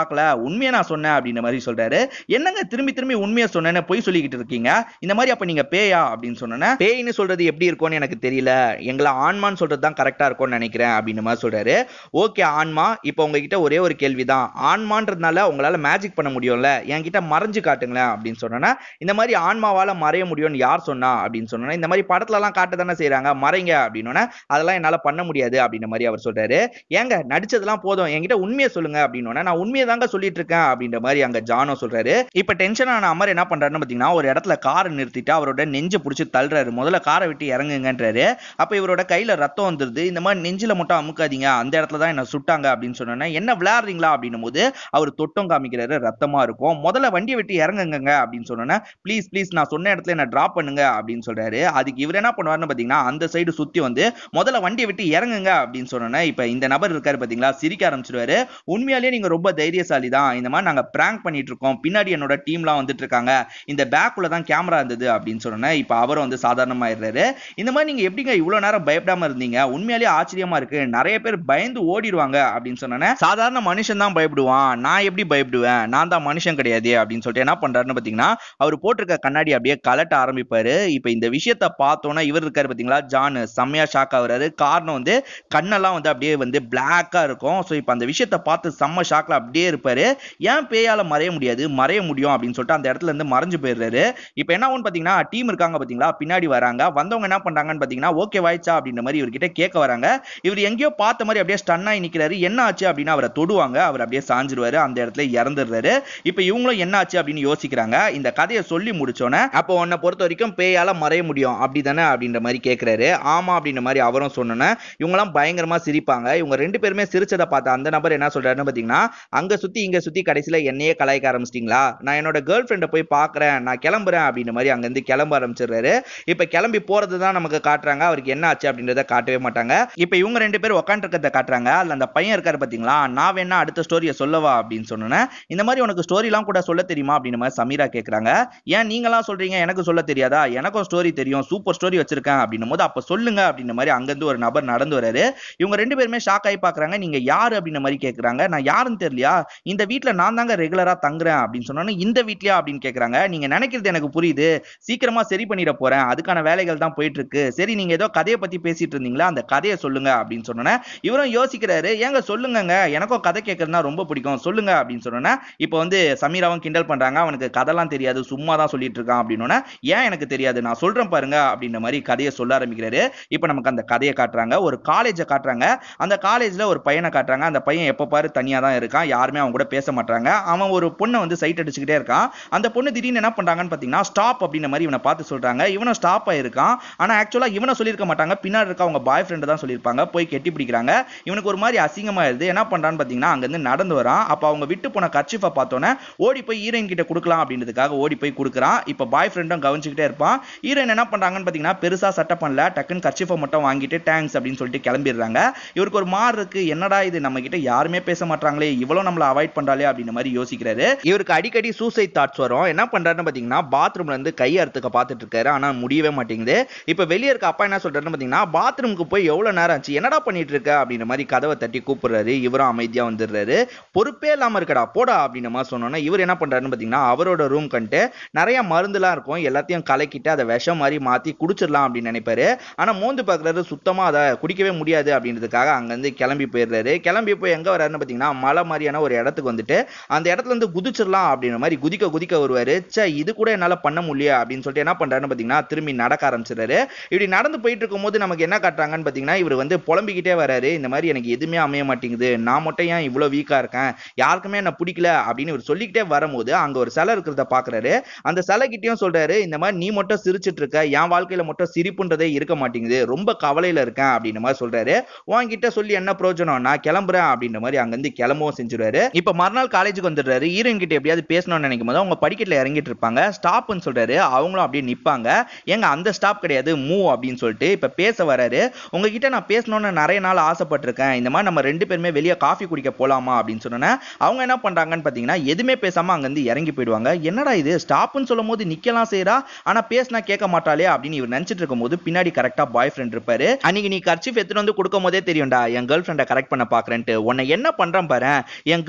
பார்க்கல உண்மையை நான் சொன்னேன் அப்படின்ற மாதிரி சொல்றாரு என்னங்க திரும்பி திரும்பி உண்மையை சொன்னேன்னு பொய் சொல்லிக்கிட்டு இருக்கீங்க இந்த மாதிரி அப்ப நீங்க பேயா அப்படின்னு சொன்னேன் பேய்னு சொல்றது எப்படி இருக்கும்னு எனக்கு தெரியல எங்களை ஆன்மான்னு சொல்றது தான் கரெக்டா இருக்கும்னு நினைக்கிறேன் அப்படின்னு மாதிரி சொல்றாரு ஓகே ஆன்மா இப்போ உங்ககிட்ட ஒரே ஒரு கேள்விதான் ஆன்மான்றதுனால உங்களால மேஜிக் பண்ண முடியும்ல என்கிட்ட மறைஞ்சு காட்டுங்களேன் அப்படின்னு சொன்னா இந்த மாதிரி ஆன்மாவால மறைய முடியும்னு யார் சொன்னா அப்படின்னு சொன்னா இந்த மாதிரி படத்துல எல்லாம் காட்ட தானே செய்யறாங்க மறைங்க அப்படின்னு அதெல்லாம் என்னால பண்ண முடியாது அப்படின்ற மாதிரி அவர் சொல்றாரு ஏங்க நடிச்சதெல்லாம் போதும் என்கிட்ட உண்மையை சொல்லுங்க அப்படின்னு நான் உண்மையை தாங்க சொல்லிட்டு இருக்கேன் அப்படின்ற மாதிரி அங்க ஜானோ சொல்றாரு இப்ப டென்ஷன் ஆன அமர் என்ன பண்றாருன்னு பாத்தீங்கன்னா ஒரு இடத்துல காரை நிறுத்திட்டு அவரோட நெஞ்சை பிடிச்சி தள்ளுறாரு முதல்ல காரை விட்டு இறங்குங்கன்றாரு அப்ப இவரோட கையில ரத்தம் வந்துருது இந்த மாதிரி நெஞ்சில மட்டும் அமுக்காதீங்க அந்த இடத்துல தான் என்ன சுட்டாங்க அப்படின்னு சொன்னோன்னே என்ன விளையாடுறீங்களா அப்படின்னும் போது அவர் தொட்டம் காமிக்கிறாரு ரத்தமா இருக்கும் முதல்ல வண்டியை விட்டு இறங்குங்க அப்படின்னு சொன்னோன்னே ப்ளீஸ் ப்ளீஸ் நான் சொன்ன இடத்துல என்ன டிராப் பண்ணுங்க அப்படின்னு சொல்றாரு அதுக்கு இவர் என்ன பண்ணுவாருன்னு பாத்தீங்கன்னா அந்த சைடு சுத்தி வந்து முதல்ல வண்டியை விட்டு இறங்குங்க அப்படின்னு சொன்னோன்னே இப்ப இந்த நபர் இருக்காரு பாத்தீங்களா சிரிக்க ஆரம்பிச்சிடுவாரு உண்மையாலேயே நீங்க ரொம்ப தைரியசாலி தான் இந்த மாதிரி நாங்க பிராங்க் பண்ணிட்டு இருக்கோம் பின்னாடி என்னோட டீம்லாம் வந்துட்டு இருக்காங்க இந்த பேக்குள்ள தான் கேமரா இருந்தது அப்படின்னு சொன்னேன் இப்ப அவரும் வந்து சாதாரணமாயிடுறாரு இந்த மாதிரி நீங்க எப்படிங்க இவ்வளவு நேரம் பயப்படாம இருந்தீங்க உண்மையாலேயே ஆச்சரியமா இருக்கு நிறைய பேர் பயந்து ஓடிடுவாங்க அப்படின்னு சொன்னேன் சாதாரண மனுஷன் தான் பயப்படுவான் நான் எப்படி பயப்படுவேன் நான் தான் மனுஷன் கிடையாது அப்படின்னு சொல்லிட்டு என்ன பண்றாருன்னு பாத்தீங்கன்னா அவர் போட்டிருக்க கண்ணாடி அப்படியே கலட்ட ஆரம்பிப்பாரு இப்ப இந்த விஷயத்த பார்த்தோன்னா இவர் இருக்காரு பாத்தீங்களா ஜான் செம்மையா ஷாக் ஆகுறாரு காரணம் வந்து கண்ணெல்லாம் வந்து அப்படியே வந்து பிளாக்கா இருக்கும் ஸோ இப்போ அந்த விஷயத்த பார்த்து செம்ம ஷாக்ல அப்படியே இருப்பாரு ஏன் பேயால மறைய முடியாது மறைய முடியும் அப்படின்னு சொல்லிட்டு அந்த இடத்துல இருந்து மறைஞ்சு போயிடுறாரு இப்போ என்ன ஆகும் பாத்தீங்கன்னா டீம் இருக்காங்க பாத்தீங்களா பின்னாடி வராங்க வந்தவங்க என்ன பண்றாங்கன்னு பாத்தீங்கன்னா ஓகே வாய்ச்சா அப்படின்ற மாதிரி இவர்கிட்ட கேட்க வராங்க இவர் எங்கேயோ பார்த்த மாதிரி அப்படியே ஸ்டன் ஆகி நிக்கிறாரு என்ன ஆச்சு அப்படின்னு அவரை தொடுவாங்க அவர் அப்படியே சாஞ்சிருவாரு அந்த இடத்துல இறந்துடுறாரு இப்போ இவங்களும் என்ன ஆச்சு அப்படின்னு யோசிக்கிறாங்க இந்த கதையை சொல்லி முடிச்சோன்னே அப்போ உன்னை பொறுத்த வரைக்கும் பேயால மறைய முடியும் அப்படிதானே அப்படின்ற மாதிரி கேட்கிறாரு ஆமா அப்படின்ற மாதிரி அவரும் சொன்னோன்னே இவங்கெல்லாம் பயங்கரமா சிரிப்பாங்க இவங்க ரெண்டு பேருமே சிரிச்சதை பார்த்த அந்த நபர் என்ன சொல்றாருன்னு பாத்தீங்கன்னா அங்க சுத்தி இங்க சுத்தி கடைசியில என்னையே கலாய்க்க ஆரம்பிச்சிட்டீங்களா நான் என்னோட கேர்ள் ஃப்ரெண்டை போய் பாக்குறேன் நான் கிளம்புறேன் அப்படின்ற மாதிரி அங்க இருந்து கிளம்ப ஆரம்பிச்சிடுறாரு இப்ப கிளம்பி போறது தான் நமக்கு காட்டுறாங்க அவருக்கு என்ன ஆச்சு அப்படின்றத காட்டவே மாட்டாங்க இப்ப இவங்க ரெண்டு பேரும் உட்காந்துருக்கிறத காட்டுறாங்க அதுல அந்த பையன் இருக்காரு பாத்தீங்களா நான் வேணா அடுத்த ஸ்டோரியை சொல்லவா அப்படின்னு சொன்னேன் இந்த மாதிரி உனக்கு ஸ்டோரிலாம் கூட சொல்ல தெரியுமா அப்படின்னு மாதிரி சமீரா கேக்குறாங்க ஏன் நீங்களாம் சொல்றீங்க எனக்கு சொல்ல தெரியாதா எனக்கும் ஸ்டோரி தெரியும் சூப்பர் ஸ்டோரி வச்சிருக்கேன் அப்படின்னும் போது அப்ப சொல்லுங்க அப்படின்ற மாதிரி அங்கிருந்து ஒரு நபர் நடந்து வராரு இவங்க ரெண்டு பேருமே ஷாக் ஆகி பாக்குறாங்க நீங்க யாரு அப்படின்ற மாதிரி கேக்குறாங்க நான் யாருன்னு தெரியலையா இந்த வீட்ல நான் தாங்க ரெகுலரா தங்குறேன் அப்படின்னு சொன்னோன்னே இந்த வீட்லயா அப்படின்னு கேக்குறாங்க நீங்க நினைக்கிறது எனக்கு புரியுது சீக்கிரமா சரி பண்ணிட போறேன் அதுக்கான வேலைகள் தான் போயிட்டு இருக்கு சரி நீங்க ஏதோ கதையை பத்தி பேசிட்டு இருந்தீங்களா அந்த கதையை சொல்லுங்க அப்படின்னு சொன்னோன்னே இவரும் யோசிக்கிறாரு ஏங்க சொல்லுங்கங்க எனக்கும் கதை கேட்கறதுனா ரொம்ப பிடிக்கும் சொல்லுங்க அப்படின்னு சொன்னோன்னே இப்போ வந்து சமீராவும் கிண்டல் பண்றாங்க அவனுக்கு கதைலாம் தெரியாது சும்மா தான் சொல்லிட்டு இருக்கான் அப்படின்னோன்னே ஏன் எனக்கு தெரியாது நான் சொல்றேன் பாருங்க அப்படின்ற மாதிரி கதையை சொல்ல ஆரம்பிக்கிறாரு இப்போ நமக்கு அந்த கதையை காட்டுறாங்க ஒரு காலேஜை காட்டுறாங்க அந்த காலேஜ்ல ஒரு பையனை காட்டுறாங்க அந்த பையன் எப்ப பாரு தனியா தான் இருக்கான் யாருமே அவன் கூட பேச மாட்டாங்க அவன் ஒரு பொண்ணை வந்து சைட் அடிச்சுக்கிட்டே இருக்கான் அந்த பொண்ணு திடீர்னு என்ன பண்றாங்கன்னு பாத்தீங்கன்னா ஸ்டாப் அப்படின்ற மாதிரி இவனை பார்த்து சொல்றாங்க இவனும் ஸ்டாப் ஆயிருக்கான் ஆனா ஆக்சுவலா இவனை சொல்லியிருக்க மாட்டாங்க பின்னாடி இருக்க அவங்க பாய் ஃப்ரெண்ட் தான் சொல்லியிருப்பாங்க போய் கெட்டி பிடிக்கிறாங்க இவனுக்கு ஒரு மாதிரி அசிங்கமாயிருது என்ன பண்றான்னு பாத்தீங்கன்னா அங்கிருந்து நடந்து வரான் அப்ப அவங்க விட்டு போன கர்ச்சிஃபை பார்த்தோன்னே ஓடி போய் ஹீரோயின் கிட்ட கொடுக்கலாம் அப்படின்றதுக்காக ஓடி போய் கொடுக்குறான் இப்ப பாய் ஃப்ரெண்டும் கவனிச்சுக்கிட்டே இருப்பான் ஹீரோயின் என்ன பண்றாங்கன்னு பாத்தீங்கன்னா பெருசா சட்டை பண்ணல டக்குன்னு கர்ச்சிஃபை மட்டும் வாங்கிட்டு தேங்க்ஸ் அப்படின்னு சொல்லிட்டு கிளம்பிடுறாங்க இவருக்கு ஒரு மாறு இருக்கு என்னடா இது நம்ம கிட்ட யாருமே பேச மாட்டாங்களே இவ்வளவு நம்மள அவாய்ட் பண்றாளே அப்படின்ற மாதிரி யோசிக்கிறாரு இவருக்கு அடிக்கடி சூசைட் தாட்ஸ் வரும் என்ன பண்றாருன்னு பாத்தீங்கன்னா பாத்ரூம்ல இருந்து கை அறுத்துக்க பார்த்துட்டு இருக்காரு ஆனா முடியவே மாட்டேங்குது இப்ப வெளியே இருக்க அப்பா என்ன சொல்றாருன்னு பாத்தீங்கன்னா பாத்ரூமுக்கு போய் எவ்வளவு நேரம் ஆச்சு என்னடா பண்ணிட்டு இருக்க அப்படின்ற மாதிரி கதவை தட்டி கூப்பிடுறாரு இவரும் அமைதியா வந்துடுறாரு பொறுப்பே இல்லாம இருக்கடா போடா அப்படின்ற மாதிரி சொன்னோன்னா இவர் என்ன பண்றாருன்னு பாத்தீங்கன்னா அவரோட ரூம் கண்டு நிறைய மருந்துலாம் இருக்கும் எல்லாத்தையும் கலக்கிட்டு அதை விஷம் மாதிரி மாத்தி குடிச்சிடலாம் அப்படின்னு நினைப்பாரு ஆனா மோந்து பாக்குறாரு சுத்தமா அதை குடிக்கவே முடியாது அப்படின்றதுக்காக அங்கிருந்து கிளம்பி போயிடுறாரு கிளம்பி போய் எங்க வர்றாருன்னு பாத்தீங்கன்னா மலை மாதிரியான ஒரு இடத்துக்கு வந்துட்டு அந்த இடத்துல இருந்து குதிச்சிடலாம் அப்படின்ற மாதிரி குதிக்க குதிக்க வருவாரு ச்சே இது கூட என்னால பண்ண முடியல அப்படின்னு சொல்லிட்டு என்ன பண்றாருன்னு பாத்தீங்கன்னா திரும்பி நடக்க ஆரம்பிச்சிடுறாரு இப்படி நடந்து போயிட்டு இருக்கும்போது நமக்கு என்ன காட்டுறாங்கன்னு பாத்தீங்கன்னா இவர் வந்து புலம்பிக்கிட்டே வராரு இந்த மாதிரி எனக்கு எதுவுமே அமைய மாட்டேங்குது நான் மட்டும் ஏன் இவ்வளவு வீக்கா இருக்கேன் யாருக்குமே என்ன பிடிக்கல அப்படின்னு இவர் சொல்லிக்கிட்டே வரும்போது அங்க ஒரு சிலை இருக்கிறத பாக்குறாரு அந்த சிலை கிட்டயும் சொல்றாரு இந்த மாதிரி நீ மட்டும் சிரிச்சிட்டு இருக்க என் வாழ்க்கையில மட்டும் சிரிப்புன்றதே இருக்க மாட்டேங்குது ரொம்ப கவலையில இருக்கேன் அப்படின்ற மாதிரி சொல்றாரு உன்கிட்ட சொல்லி என்ன பிரயோஜனம் நான் கிளம்புறேன் அப்படின்ற மாதிரி அங்கிருந்து கிளம்பவும் செஞ்சுருவாரு இப்ப மறுநாள் காலேஜுக்கு வந்துடுறாரு ஹீரோயின் கிட்ட எப்படியாவது பேசணும்னு நினைக்கும் போது அவங்க படிக்கட்டுல இறங்கிட்டு இருப்பாங்க ஸ்டாப்னு சொல்றாரு அவங்களும் அப்படியே நிப்பாங்க ஏங்க அந்த ஸ்டாப் கிடையாது மூவ் அப்படின்னு சொல்லிட்டு இப்ப பேச வராரு உங்ககிட்ட நான் பேசணும்னு நிறைய நாள் ஆசைப்பட்டிருக்கேன் இந்த மாதிரி நம்ம ரெண்டு பேருமே வெளியே காஃபி குடிக்க போலாமா அப்படின்னு சொன்னேன் அவங்க என்ன பண்றாங்கன்னு பாத்தீங்கன்னா எதுவுமே பேசாம அங்கிருந்து இறங்கி போயிடுவாங்க என்னடா இது ஸ்டாப்னு சொல்லும் போது நிக்கலாம் செய்யறா ஆனா பேசினா கேட்க மாட்டாளே அப்படின்னு இவர் நினைச்சிட்டு இருக்கும் போது பின்னாடி கரெக்டா பாய் ஃப்ரெண்ட் இருப்பாரு அன்னைக்கு நீ கர்ச்சிஃப் எடுத்துட்டு வந்து கொடுக்கும் போதே தெரியும்டா என் கேர்ள் ஃப்ரெண்டை கரெக்ட் பண்ண பாக்குறேன்ட்டு உன்னை என்ன பண்றேன் பாரு என் கேர்ள்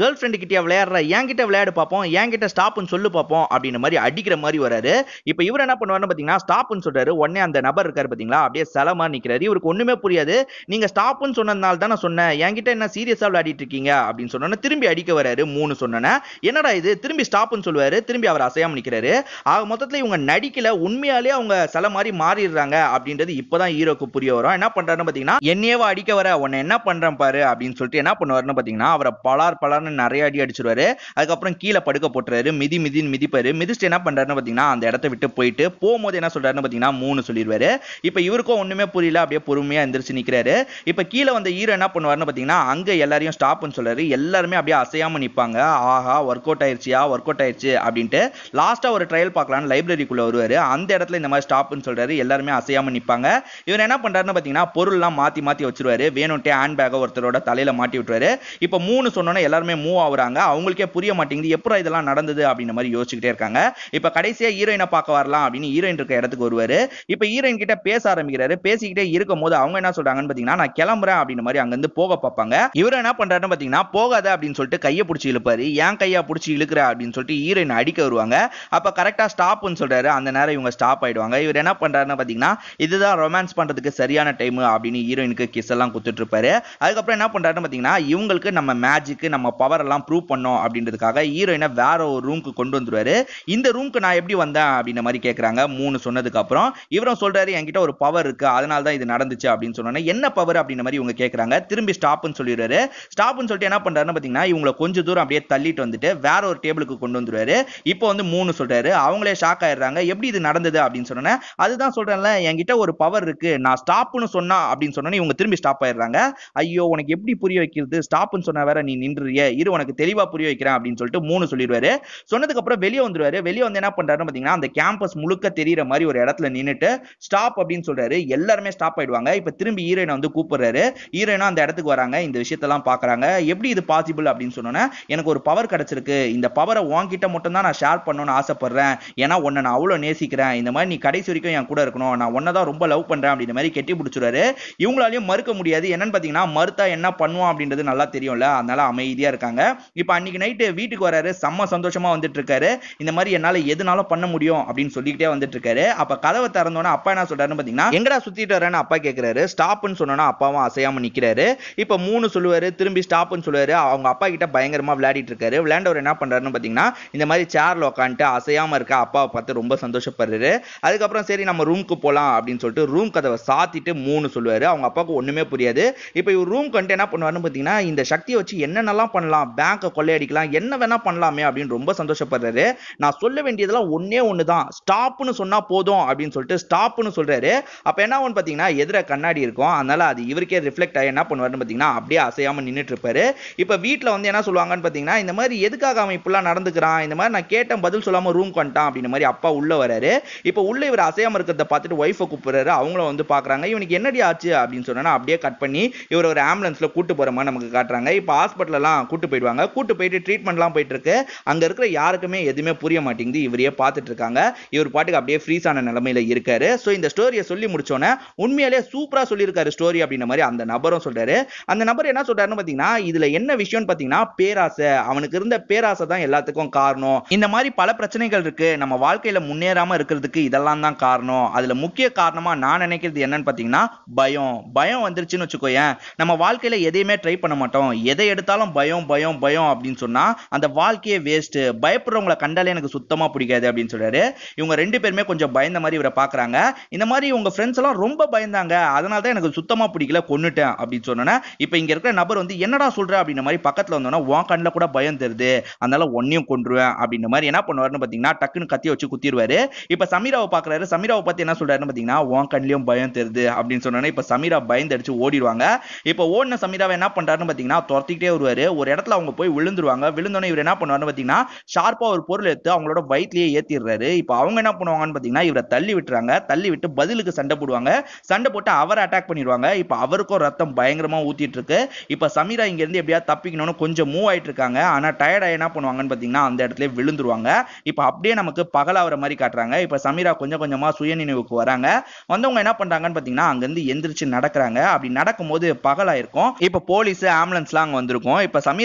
கேர்ள் ஃப்ரெண்டு கிட்டே விளையாடுற என்கிட்ட விளையாடு பார்ப்போம் என்கிட்ட ஸ்டாப்னு சொல்லு பார்ப்போம் அப்படின்ற மாதிரி அடிக்கிற மாதிரி வராரு இப்போ இவர் என்ன பண்ணுவாருன்னு பார்த்தீங்கன்னா ஸ்டாப்னு சொல்றாரு உடனே அந்த நபர் இருக்காரு பார்த்தீங்களா அப்படியே சலமா நிக்கிறாரு இவருக்கு ஒண்ணுமே புரியாது நீங்க ஸ்டாப்னு சொன்னதுனால தான் நான் சொன்னேன் என்கிட்ட என்ன சீரியஸா விளையாடிட்டு இருக்கீங்க அப்படின்னு சொன்னோன்னே திரும்பி அடிக்க வராரு மூணு சொன்னேன் என்னடா இது திரும்பி ஸ்டாப்னு சொல்லுவாரு திரும்பி அவர் அசையாம நிக்கிறாரு ஆக மொத்தத்துல இவங்க நடிக்கல உண்மையாலே அவங்க சில மாதிரி மாறிடுறாங்க அப்படின்றது இப்பதான் ஹீரோக்கு புரிய வரும் என்ன பண்றாருன்னு பாத்தீங்கன்னா என்னையவா அடிக்க வர உன்னை என்ன பண்றேன் பாரு அப்படின்னு சொல்லிட்டு என்ன பண்ணுவாருன்னு பாத்தீங்கன்னா அவரை பலார் பலார்னு நிறைய அடி அடிச்சிருவாரு அதுக்கப்புறம் கீழே படுக்க போட்டுறாரு மிதி மிதின்னு மிதிப்பாரு மிதிச்சுட்டு என்ன பண்றாருன்னு பாத்தீங்கன்னா அந்த இடத்த விட்டு போயிட்டு போகும்போது என்ன சொல்றாருன்னு பாத்தீங்கன்னா மூணு சொல்லிடுவாரு இப்ப இவருக்கும் ஒண்ணுமே புரியல அப்படியே பொறுமையா எந்திரிச்சு நிக்கிறாரு இப்ப கீழே வந்த ஹீரோ என்ன பண்ணுவாருன்னு பாத்தீங்கன்னா அங்க எல்லாரையும் ஸ்டாப்னு சொல்றாரு எல்லாருமே அப்படியே அசையாம நிப்பாங்க ஆஹா ஒர்க் அவுட் ஆயிருச்சியா ஒர்க் அவுட் ஆயிருச்சு அப்படின்ட்டு லாஸ்டா ஒரு ட்ரையல் பார்க்கலாம்னு லைப்ரரிக்குள்ள வருவாரு அந்த இடத்துல இந்த மாதிரி ஸ்டாப்னு சொல்றாரு எல்லாருமே அசையாம நிப்பாங்க இவர் என்ன பண்றாருன்னு பாத்தீங்கன்னா பொருள்லாம் மாத்தி மாத்தி வச்சிருவாரு வேணும்ட்டே ஹேண்ட் பேக்கை ஒருத்தரோட தலையில மாட்டி விட்டுருவாரு இப்ப மூணு சொன்னோன்னே எல்லாருமே மூவ் ஆகுறாங்க அவங்களுக்கே புரிய மாட்டேங்குது எப்பறம் இதெல்லாம் நடந்தது அப்படின்ற மாதிரி யோசிச்சுக்கிட்டே இருக்காங்க இப்ப கடைசியா ஹீரோயினை பார்க்க வரலாம் அப்படின்னு ஹீரோயின் இருக்க இடத்துக்கு வருவாரு இப்ப ஹீரோயின் கிட்ட பேச ஆரம்பிக்கிறாரு பேசிக்கிட்டே இருக்கும் போது அவங்க என்ன சொல்றாங்கன்னு பாத்தீங்கன்னா நான் கிளம்புறேன் அப்படின்ற மாதிரி அங்க இருந்து போக பார்ப்பாங்க இவர் என்ன பண்றாருன்னு பாத்தீங்கன்னா போகாத அப்படின்னு சொல்லிட்டு கையை பிடிச்சி இழுப்பாரு ஏன் கையா பிடிச்சி இழுக்கிற அப்படின்னு சொல்லிட்டு ஹீரோயின் அடிக்க வருவாங்க அப்ப கரெக்டா ஸ்டாப்னு சொல்றாரு அந்த நேரம் இவங்க ஸ்டாப் ஆயிடுவாங்க இவர் என்ன பண்றாருன்னு பாத்தீங்கன்னா இதுதான் ரொமான்ஸ் பண்றதுக்கு சரியான டைம் அப்படின்னு ஹீரோயினுக்கு கிஸ் எல்லாம் கொடுத்துட்டு இருப்பாரு அதுக்கப்புறம் என்ன பண்றாருன்னு பாத்தீங்கன்னா இவங்களுக்கு நம்ம மேஜிக் நம்ம பவர் எல்லாம் ப்ரூவ் பண்ணோம் அப்படின்றதுக்காக ஹீரோயினை வேற ஒரு ரூமுக்கு கொண்டு வந்துருவாரு இந்த ரூமுக்கு நான் எப்படி வந்தேன் அப்படின்ற மாதிரி கேக்குறாங்க மூணு சொன்னதுக்கு அப்புறம் இவரும் சொல்றாரு என்கிட்ட ஒரு பவர் இருக்கு அதனால தான் இது நடந்துச்சு அப்படின்னு சொன்னோன்னே என்ன பவர் அப்படின்ற மாதிரி இவங்க கேக்குறாங்க திரும்பி ஸ்டாப்னு சொல்லிடுறாரு ஸ்டாப்னு சொல்லிட்டு என்ன பண்றாருன்னு பாத்தீங்கன்னா இவங்களை கொஞ்சம் தூரம் அப்படியே தள்ளிட்டு வந்துட்டு வேற ஒரு டேபிளுக்கு கொண்டு வந்துருவாரு இப்போ வந்து மூணு சொல்றாரு அவங்களே ஷாக் ஆயிடுறாங்க எப்படி இது நடந்தது அப்படின்னு சொன்னோன்னே அதுதான் சொல்றேன்ல என்கிட்ட ஒரு பவர் இருக்கு நான் ஸ்டாப்னு சொன்னா அப்படின்னு சொன்னோன்னே இவங்க திரும்பி ஸ்டாப் ஆயிடுறாங்க ஐயோ உனக்கு எப்படி புரிய வைக்கிறது ஸ்டாப்னு சொன்னா வேற நீ நின்றுறிய இரு உனக்கு தெளிவா புரிய வைக்கிறேன் அப்படின்னு சொல்லிட்டு மூணு சொல்லிடுவாரு சொன்னதுக்கு அப்புறம் வெளியே வந்துருவாரு வெளியே வந்து என்ன பண்றாருன்னு பாத்தீங்கன்னா அந்த கேம்பஸ் முழுக்க தெரியற மாதிரி ஒரு இடத்துல நின்னுட்டு ஸ்டாப் அப்படின்னு சொல்றாரு எல்லாருமே ஸ்டாப் ஆயிடுவாங்க இப்ப திரும்பி ஹீரோயினை வந்து கூப்பிடுறாரு ஹீரோயினும் அந்த இடத்துக்கு வராங்க இந்த விஷயத்தெல்லாம் பாக்குறாங்க எப்படி இது பாசிபிள் அப்படின்னு சொன்னோன்னே எனக்கு ஒரு பவர் கிடைச்சிருக்கு இந்த பவரை உன்கிட்ட மட்டும் தான் நான் ஷேர் பண்ணணும்னு ஆசைப்படுறேன் ஏன்னா உன்னை நான் அவ்வளவு நேசிக்கிறேன் இந்த மாதிரி நீ கடைசி வரைக்கும் என் கூட இருக்கணும் நான் உன்னை தான் ரொம்ப லவ் பண்றேன் அப்படின்ற மாதிரி கெட்டி பிடிச்சிருவாரு இவங்களாலையும் மறுக்க முடியாது என்னன்னு பாத்தீங்கன்னா மறுத்தா என்ன பண்ணுவோம் அப்படின்றது நல்லா தெரியும்ல அதனால அமைதியா இருக்காங்க இப்போ அன்னைக்கு நைட்டு வீட்டுக்கு வராரு செம்ம சந்தோஷமா வந்துட்டு இருக்காரு இந்த மாதிரி என்னால எதுனாலும் பண்ண முடியும் அப்படின்னு சொல்லிக்கிட்டே வந்துட்டு இருக்காரு அப்ப கதவை திறந்தோன்னே அப்பா என்ன சொல்றாருன்னு பாத்தீங்கன்னா எங்கடா சுத்திட்டு வரேன்னு அப்பா கேக்குறாரு ஸ்டாப்னு சொன்னோன்னா அப்பாவும் அசையாம நிக்கிறாரு இப்ப மூணு சொல்லுவாரு திரும்பி ஸ்டாப்னு சொல்லுவாரு அவங்க அப்பா கிட்ட பயங்கரமா விளையாடிட்டு இருக்காரு விளையாண்டவர் என்ன பண்றாருன்னு பாத்தீங்கன்னா இந்த மாதிரி சேர்ல உட்காந்துட்டு அசையாம இருக்க அப்பாவை பார்த்து ரொம்ப சந்தோஷப்படுறாரு அதுக்கப்புறம் சரி நம்ம ரூமுக்கு போலாம் அப்படின்னு சொல்லிட்டு ரூம் கதவை சாத்திட்டு மூணு சொல்லுவாரு அவங்க அப்பாவுக்கு ஒண்ணுமே புரியாது இப்போ இவர் ரூம் வந்துட்டு என்ன பண்ணுவாருன்னு பாத்தீங்கன்னா இந்த சக்தியை வச்சு என்னென்னலாம் பண்ணலாம் பேங்கை கொள்ளையடிக்கலாம் என்ன வேணா பண்ணலாமே அப்படின்னு ரொம்ப சந்தோஷப்படுறாரு நான் சொல்ல வேண்டியதெல்லாம் ஒன்னே ஒன்று தான் ஸ்டாப்னு சொன்னா போதும் அப்படின்னு சொல்லிட்டு ஸ்டாப்னு சொல்றாரு அப்ப என்ன ஒன்று பாத்தீங்கன்னா எதிர கண்ணாடி இருக்கும் அதனால அது இவருக்கே ரிஃப்ளெக்ட் ஆகி என்ன பண்ணுவாருன்னு பாத்தீங்கன்னா அப்படியே அசையாம நின்னுட்டு இருப்பாரு இப்ப வீட்ல வந்து என்ன சொல்லுவாங்கன்னு பாத்தீங்கன்னா இந்த மாதிரி எதுக்காக அவன் இப்படிலாம் நடந்துக்கிறான் இந்த மாதிரி நான் கேட்டேன் பதில் சொல்லாம ரூம் வந்துட்டான் அப்படின்ற மாதிரி அப்பா உள்ள வராரு இப்ப உள்ள இவர் அசையாம இருக்கிறத பார்த்துட்டு ஒய்ஃபை கூப்பிடுறாரு அவங்களும் வந்து பாக்குறாங்க இவனுக்கு என்னடி ஆச்சு அப்படின்னு சொன்னா அப்படியே கட் பண்ணி இவர் ஒரு ஆம்புலன்ஸ்ல கூட்டு போற மாதிரி நமக்கு காட்டுறாங்க இப்ப ஹாஸ்பிட்டல் எல்லாம் கூட்டு போயிடுவாங்க கூட்டு போயிட்டு ட்ரீட்மெண்ட்லாம் போயிட்டு இருக்கு அங்க இருக்கிற யாருக்குமே எதுவுமே புரிய மாட்டேங்குது இவரையே பார்த்துட்டு இருக்காங்க இவர் பாட்டுக்கு அப்படியே ஃப்ரீஸ் ஆன நிலைமையில இருக்காரு சோ இந்த ஸ்டோரியை சொல்லி முடிச்சோன்னே உண்மையிலே சூப்பரா சொல்லியிருக்காரு ஸ்டோரி அப்படின்ற மாதிரி அந்த நபரும் சொல்றாரு அந்த நபர் என்ன சொல்றாருன்னு பாத்தீங்கன்னா இதுல என்ன விஷயம்னு பாத்தீங்கன்னா பேராசை அவனுக்கு இருந்த பேராசை தான் எல்லாத்துக்கும் காரணம் இந்த மாதிரி பல பிரச்சனைகள் இருக்கு நம்ம வாழ்க்கையில முன்னேறாம இருக்கிறதுக்கு இதெல்லாம் தான் காரணம் அதுல முக்கிய காரணமா நான் நினைக்கிறது என்னன்னு பாத்தீங்கன்னா பயம் பயம் வந்துருச்சுன்னு வச்சுக்கோயேன் நம்ம வாழ்க்கையில எதையுமே ட்ரை பண்ண மாட்டோம் எதை எடுத்தாலும் பயம் பயம் பயம் அப்படின்னு சொன்னா அந்த வாழ்க்கையே வேஸ்ட் பயப்படுறவங்களை கண்டாலே எனக்கு சுத்தமா பிடிக்காது அப்படின்னு சொல்றாரு இவங்க ரெண்டு பேருமே கொஞ்சம் பயந்த மாதிரி இவரை பாக்குறாங்க இந்த மாதிரி உங்க ஃப்ரெண்ட்ஸ் எல்லாம் ரொம்ப பயந்தாங்க அதனால தான் எனக்கு சுத்தமா பிடிக்கல கொன்னுட்டேன் அப்படின்னு சொன்னோன்னே இப்போ இங்க இருக்கிற நபர் வந்து என்னடா சொல்ற அப்படின்ற மாதிரி பக்கத்துல வந்தோன்னா உன் கண்ணில் கூட பயம் தெரியுது அதனால ஒன்னையும் கொன்றுவேன் அப்படின்ற மாதிரி என்ன பண்ணுவாருன்னு பாத்தீங்கன்னா டக்குன்னு கத்தி வச்சு குத்திடுவாரு இப்ப சமீராவை பாக்குறாரு சமீராவை பத்தி என்ன சொல்றாருன்னு பாத்தீங்கன்னா உன் கண்ணிலையும் பயம் தெரியுது அப்படின்னு சொன்னோன்னே இப்ப சமீரா பயந்து அடிச்சு ஓடிடுவாங்க இப்ப ஓடின சமீராவை என்ன பண்றாருன்னு பாத்தீங்கன்னா துரத்திக்கிட்டே வருவாரு ஒரு இடத்துல அவங்க போய் விழுந்துருவாங்க விழுந்தோன்னே இவர் என்ன பண்ணுவாருன்னு பாத்தீங்கன்னா ஷார்ப்பா ஒரு பொருள் எடுத்து அவங்களோட வயிற்றுலயே ஏத்திடுறாரு இப்ப அவங்க என்ன பண்ணுவாங்கன்னு பாத்தீங்கன்னா இவரை தள்ளி விட்டுறாங்க தள்ளி விட்டு பதிலுக்கு சண்டை போடுவாங்க சண்டை போட்டு அவரை அட்டாக் பண்ணிடுவாங்க இப்ப அவருக்கும் ரத்தம் பயங்கரமா ஊத்திட்டு இருக்கு இப்ப சமீரா இங்க இருந்து எப்படியா தப்பிக்கணும்னு கொஞ்சம் மூவ் ஆயிட்டு இருக்காங்க ஆனா டயர்டா என்ன பண்ணுவாங்கன்னு பாத்தீங்கன்னா அந்த இடத்துல விழுந்துருவாங்க இப்ப அப்படியே நமக்கு பகலாவற மாதிரி காட்டுறாங்க இப்ப சமீரா கொஞ்சம் கொஞ்சமா சுயநினைவுக்கு வராங்க வந்தவங்க என்ன பண்றாங்கன்னு பாத்தீங்கன்னா அங்க இருந்து எந்திரிச்சு நடக்கிறாங்க அப்படி நடக்கும்போது பகலாயிருக்கும் இப்ப போலீஸ் ஆம்புலன்ஸ்லாம் அங்க வந்திருக்கும் இப்ப சமீரா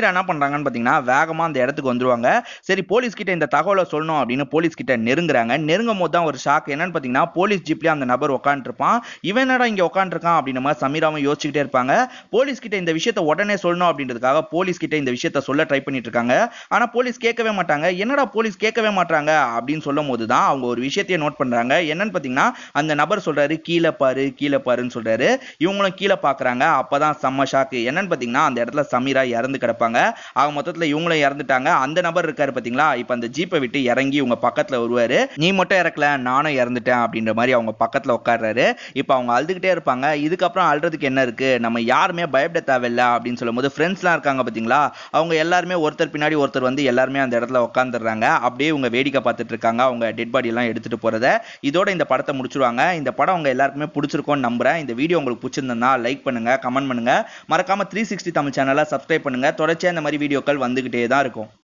சமீரா என்ன பண்றாங்கன்னு பாத்தீங்கன்னா வேகமா அந்த இடத்துக்கு வந்துருவாங்க சரி போலீஸ் கிட்ட இந்த தகவலை சொல்லணும் அப்படின்னு போலீஸ் கிட்ட நெருங்குறாங்க நெருங்கும் போது தான் ஒரு ஷாக் என்னன்னு பாத்தீங்கன்னா போலீஸ் ஜீப்லயே அந்த நபர் உட்காந்துருப்பான் இவன் என்னடா இங்க உட்காந்துருக்கான் அப்படின்னு மாதிரி சமீராவும் யோசிச்சுக்கிட்டே இருப்பாங்க போலீஸ் கிட்ட இந்த விஷயத்த உடனே சொல்லணும் அப்படின்றதுக்காக போலீஸ் கிட்ட இந்த விஷயத்த சொல்ல ட்ரை பண்ணிட்டு இருக்காங்க ஆனா போலீஸ் கேட்கவே மாட்டாங்க என்னடா போலீஸ் கேட்கவே மாட்டாங்க அப்படின்னு சொல்லும் போது தான் அவங்க ஒரு விஷயத்தையே நோட் பண்றாங்க என்னன்னு பாத்தீங்கன்னா அந்த நபர் சொல்றாரு கீழே பாரு கீழே பாருன்னு சொல்றாரு இவங்களும் கீழே பாக்குறாங்க அப்பதான் செம்ம ஷாக்கு என்னன்னு பாத்தீங்கன்னா அந்த இடத்துல சமீரா இறந்து கிடப்பாங்க ஆக மொத்தத்துல இவங்களும் இறந்துட்டாங்க அந்த நபர் இருக்காரு பாத்தீங்களா இப்ப அந்த ஜீப்பை விட்டு இறங்கி உங்க பக்கத்துல வருவாரு நீ மட்டும் இறக்கல நானும் இறந்துட்டேன் அப்படின்ற மாதிரி அவங்க பக்கத்துல உட்கார்றாரு இப்ப அவங்க அழுதுகிட்டே இருப்பாங்க இதுக்கப்புறம் அழுறதுக்கு என்ன இருக்கு நம்ம யாருமே பயப்பட தேவையில்ல அப்படின்னு சொல்லும்போது ஃப்ரெண்ட்ஸ்லாம் இருக்காங்க பாத்தீங்களா அவங்க எல்லாருமே ஒருத்தர் பின்னாடி ஒருத்தர் வந்து எல்லாருமே அந்த இடத்துல உட்காந்துடுறாங்க அப்படியே இவங்க வேடிக்கை பார்த்துட்டு இருக்காங்க அவங்க டெட் பாடி எல்லாம் எடுத்துட்டு போறத இதோட இந்த படத்தை முடிச்சிருவாங்க இந்த படம் உங்க எல்லாருக்குமே பிடிச்சிருக்கும்னு நம்புறேன் இந்த வீடியோ உங்களுக்கு பிடிச்சிருந்தா லைக் பண்ணுங்க கமெண்ட் பண்ணுங்க மறக்காம த்ரீ சிக்ஸ்டி தமிழ் சேனலை சப்ஸ்கிரைப் பண்ணுங்க தொடர்ச்சியா இந்த மாதிரி வீடியோக்கள் வந்துகிட்டே தான் இருக்கும்